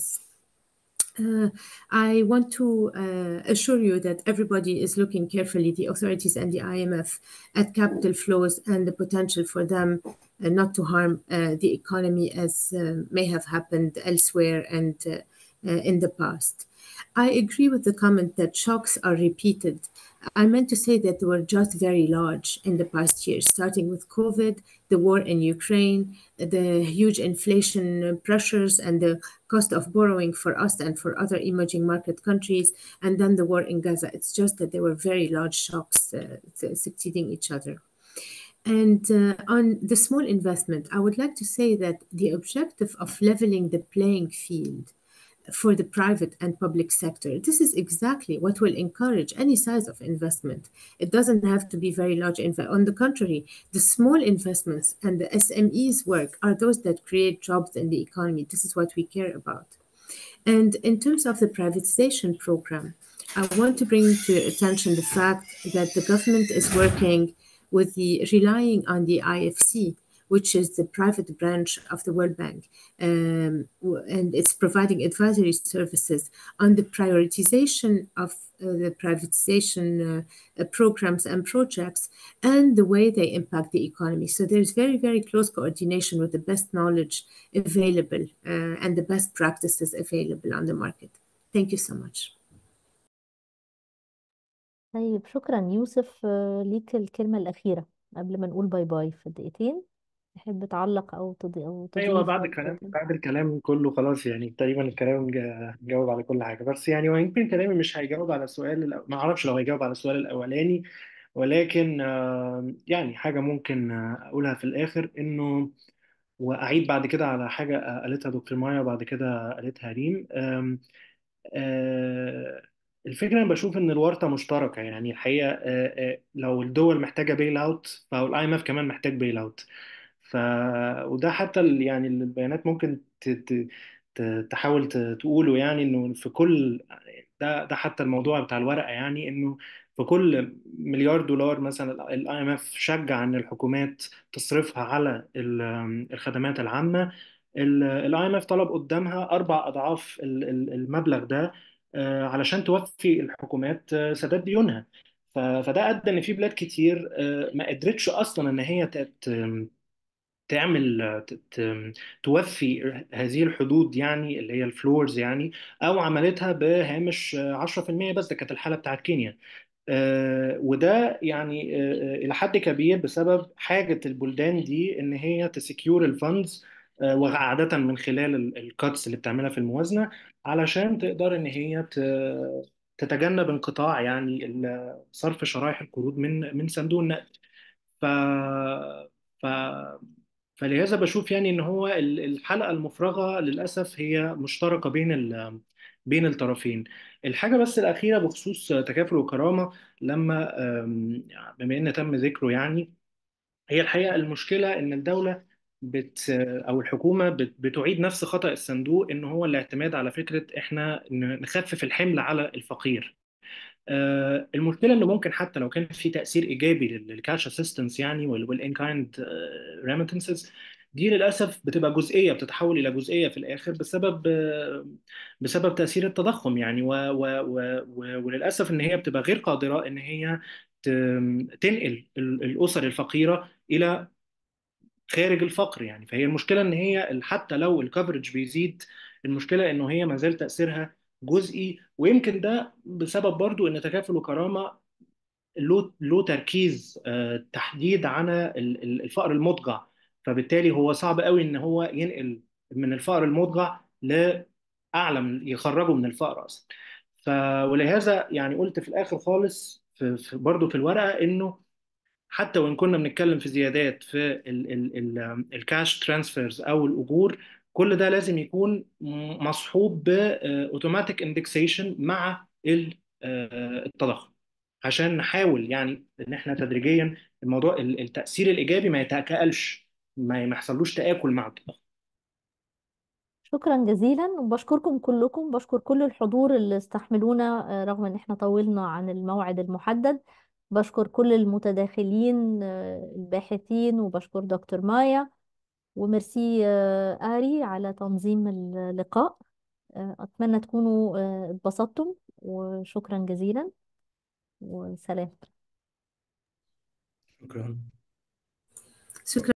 Uh, I want to uh, assure you that everybody is looking carefully, the authorities and the IMF, at capital flows and the potential for them uh, not to harm the economy as may have happened elsewhere and in the past. I agree with the comment that shocks are repeated. I meant to say that they were just very large in the past years, starting with COVID, the war in Ukraine, the huge inflation pressures, and the cost of borrowing for us and for other emerging market countries, and then the war in Gaza. It's just that they were very large shocks uh, succeeding each other. And uh, on the small investment, I would like to say that the objective of leveling the playing field for the private and public sector. This is exactly what will encourage any size of investment. It doesn't have to be very large. Inv- on the contrary, the small investments and the SMEs work are those that create jobs in the economy. This is what we care about. And in terms of the privatization program, I want to bring to your attention the fact that the government is working with the relying on the IFC which is the private branch of the World Bank. Um, and it's providing advisory services on the prioritization of uh, the privatization uh, programs and projects and the way they impact the economy. So there's very, very close coordination with the best knowledge available uh, and the best practices available on the market. Thank you so much. طيب شكرا يوسف ليك الكلمة الأخيرة قبل ما نقول باي باي في دقيقتين تحب تعلق او تضيف او تضيف ايوه بعد أو الكلام تضيف. بعد الكلام كله خلاص يعني تقريبا الكلام جا- جاوب على كل حاجه بس يعني ويمكن كلامي مش هيجاوب على السؤال الأو- ما اعرفش لو هيجاوب على السؤال الاولاني ولكن آه، يعني حاجه ممكن آه، اقولها في الاخر انه واعيد بعد كده على حاجه آه، قالتها دكتور مايا وبعد كده قالتها ريم آم، آه، الفكرة أنا بشوف إن الورطة مشتركة يعني الحقيقة آه، آه، لو الدول محتاجة بيل أوت فهو الأي إم إف كمان محتاج بيل أوت ف وده حتى ال- يعني البيانات ممكن ت... ت... ت- تحاول ت- تقوله يعني إنه في كل ده ده حتى الموضوع بتاع الورقة يعني إنه في كل مليار دولار مثلا الاي ام اف شجع ان الحكومات تصرفها على ال- الخدمات العامة الاي ام اف طلب قدامها اربع اضعاف ال- ال- المبلغ ده آه، علشان توفي الحكومات آه، سداد ديونها ف- فده ادى ان في بلاد كتير آه، ما قدرتش اصلا ان هي ت- ت- تعمل ت- ت- توفي هذه الحدود يعني اللي هي الفلورز يعني او عملتها بهامش آه، 10% بس ده كانت الحاله بتاعت كينيا آه، وده يعني آه، آه، إلى حد كبير بسبب حاجة البلدان دي إن هي تسكيور الفندز وعادة من خلال الكاتس اللي بتعملها في الموازنة علشان تقدر إن هي ت- تتجنب انقطاع يعني ال- صرف شرائح القروض من من صندوق النقد ف ف فلهذا بشوف يعني ان هو ال- الحلقه المفرغه للاسف هي مشتركه بين ال... بين الطرفين الحاجه بس الاخيره بخصوص تكافل وكرامه لما أم، بما ان تم ذكره يعني هي الحقيقه المشكله ان الدوله بت او الحكومه بت... بتعيد نفس خطأ الصندوق ان هو الاعتماد على فكره احنا ن- نخفف الحمل على الفقير آه، المشكله انه ممكن حتى لو كان في تاثير ايجابي للكاش اسيستنس يعني والان كايند ريميتنسز دي للاسف بتبقى جزئيه بتتحول الى جزئيه في الاخر بسبب آه، بسبب تاثير التضخم يعني و و و و وللاسف ان هي بتبقى غير قادره ان هي ت- تنقل ال- الاسر الفقيره الى خارج الفقر يعني فهي المشكله ان هي حتى لو الكفرج بيزيد المشكله انه هي ما زال تاثيرها جزئي ويمكن ده بسبب برضو ان تكافل وكرامه له له تركيز آه، تحديد على ال- ال- الفقر المدقع فبالتالي هو صعب قوي ان هو ينقل من الفقر المدقع لاعلى من يخرجه من الفقر اصلا ف ولهذا يعني قلت في الاخر خالص في في برضو في الورقه انه حتى وان كنا بنتكلم في زيادات في الكاش ترانسفيرز او الاجور كل ده لازم يكون م- مصحوب باوتوماتيك اندكسيشن مع ال- آه، التضخم عشان نحاول يعني ان احنا تدريجيا الموضوع ال- التاثير الايجابي ما يتاكلش ما ما يحصلوش تاكل مع التضخم شكرا جزيلا وبشكركم كلكم بشكر كل الحضور اللي استحملونا آه، رغم ان احنا طولنا عن الموعد المحدد بشكر كل المتداخلين آه، الباحثين وبشكر دكتور مايا وميرسي آه، آري على تنظيم اللقاء آه، أتمنى تكونوا آه، اتبسطتم وشكرا جزيلا وسلام شكرا شكرا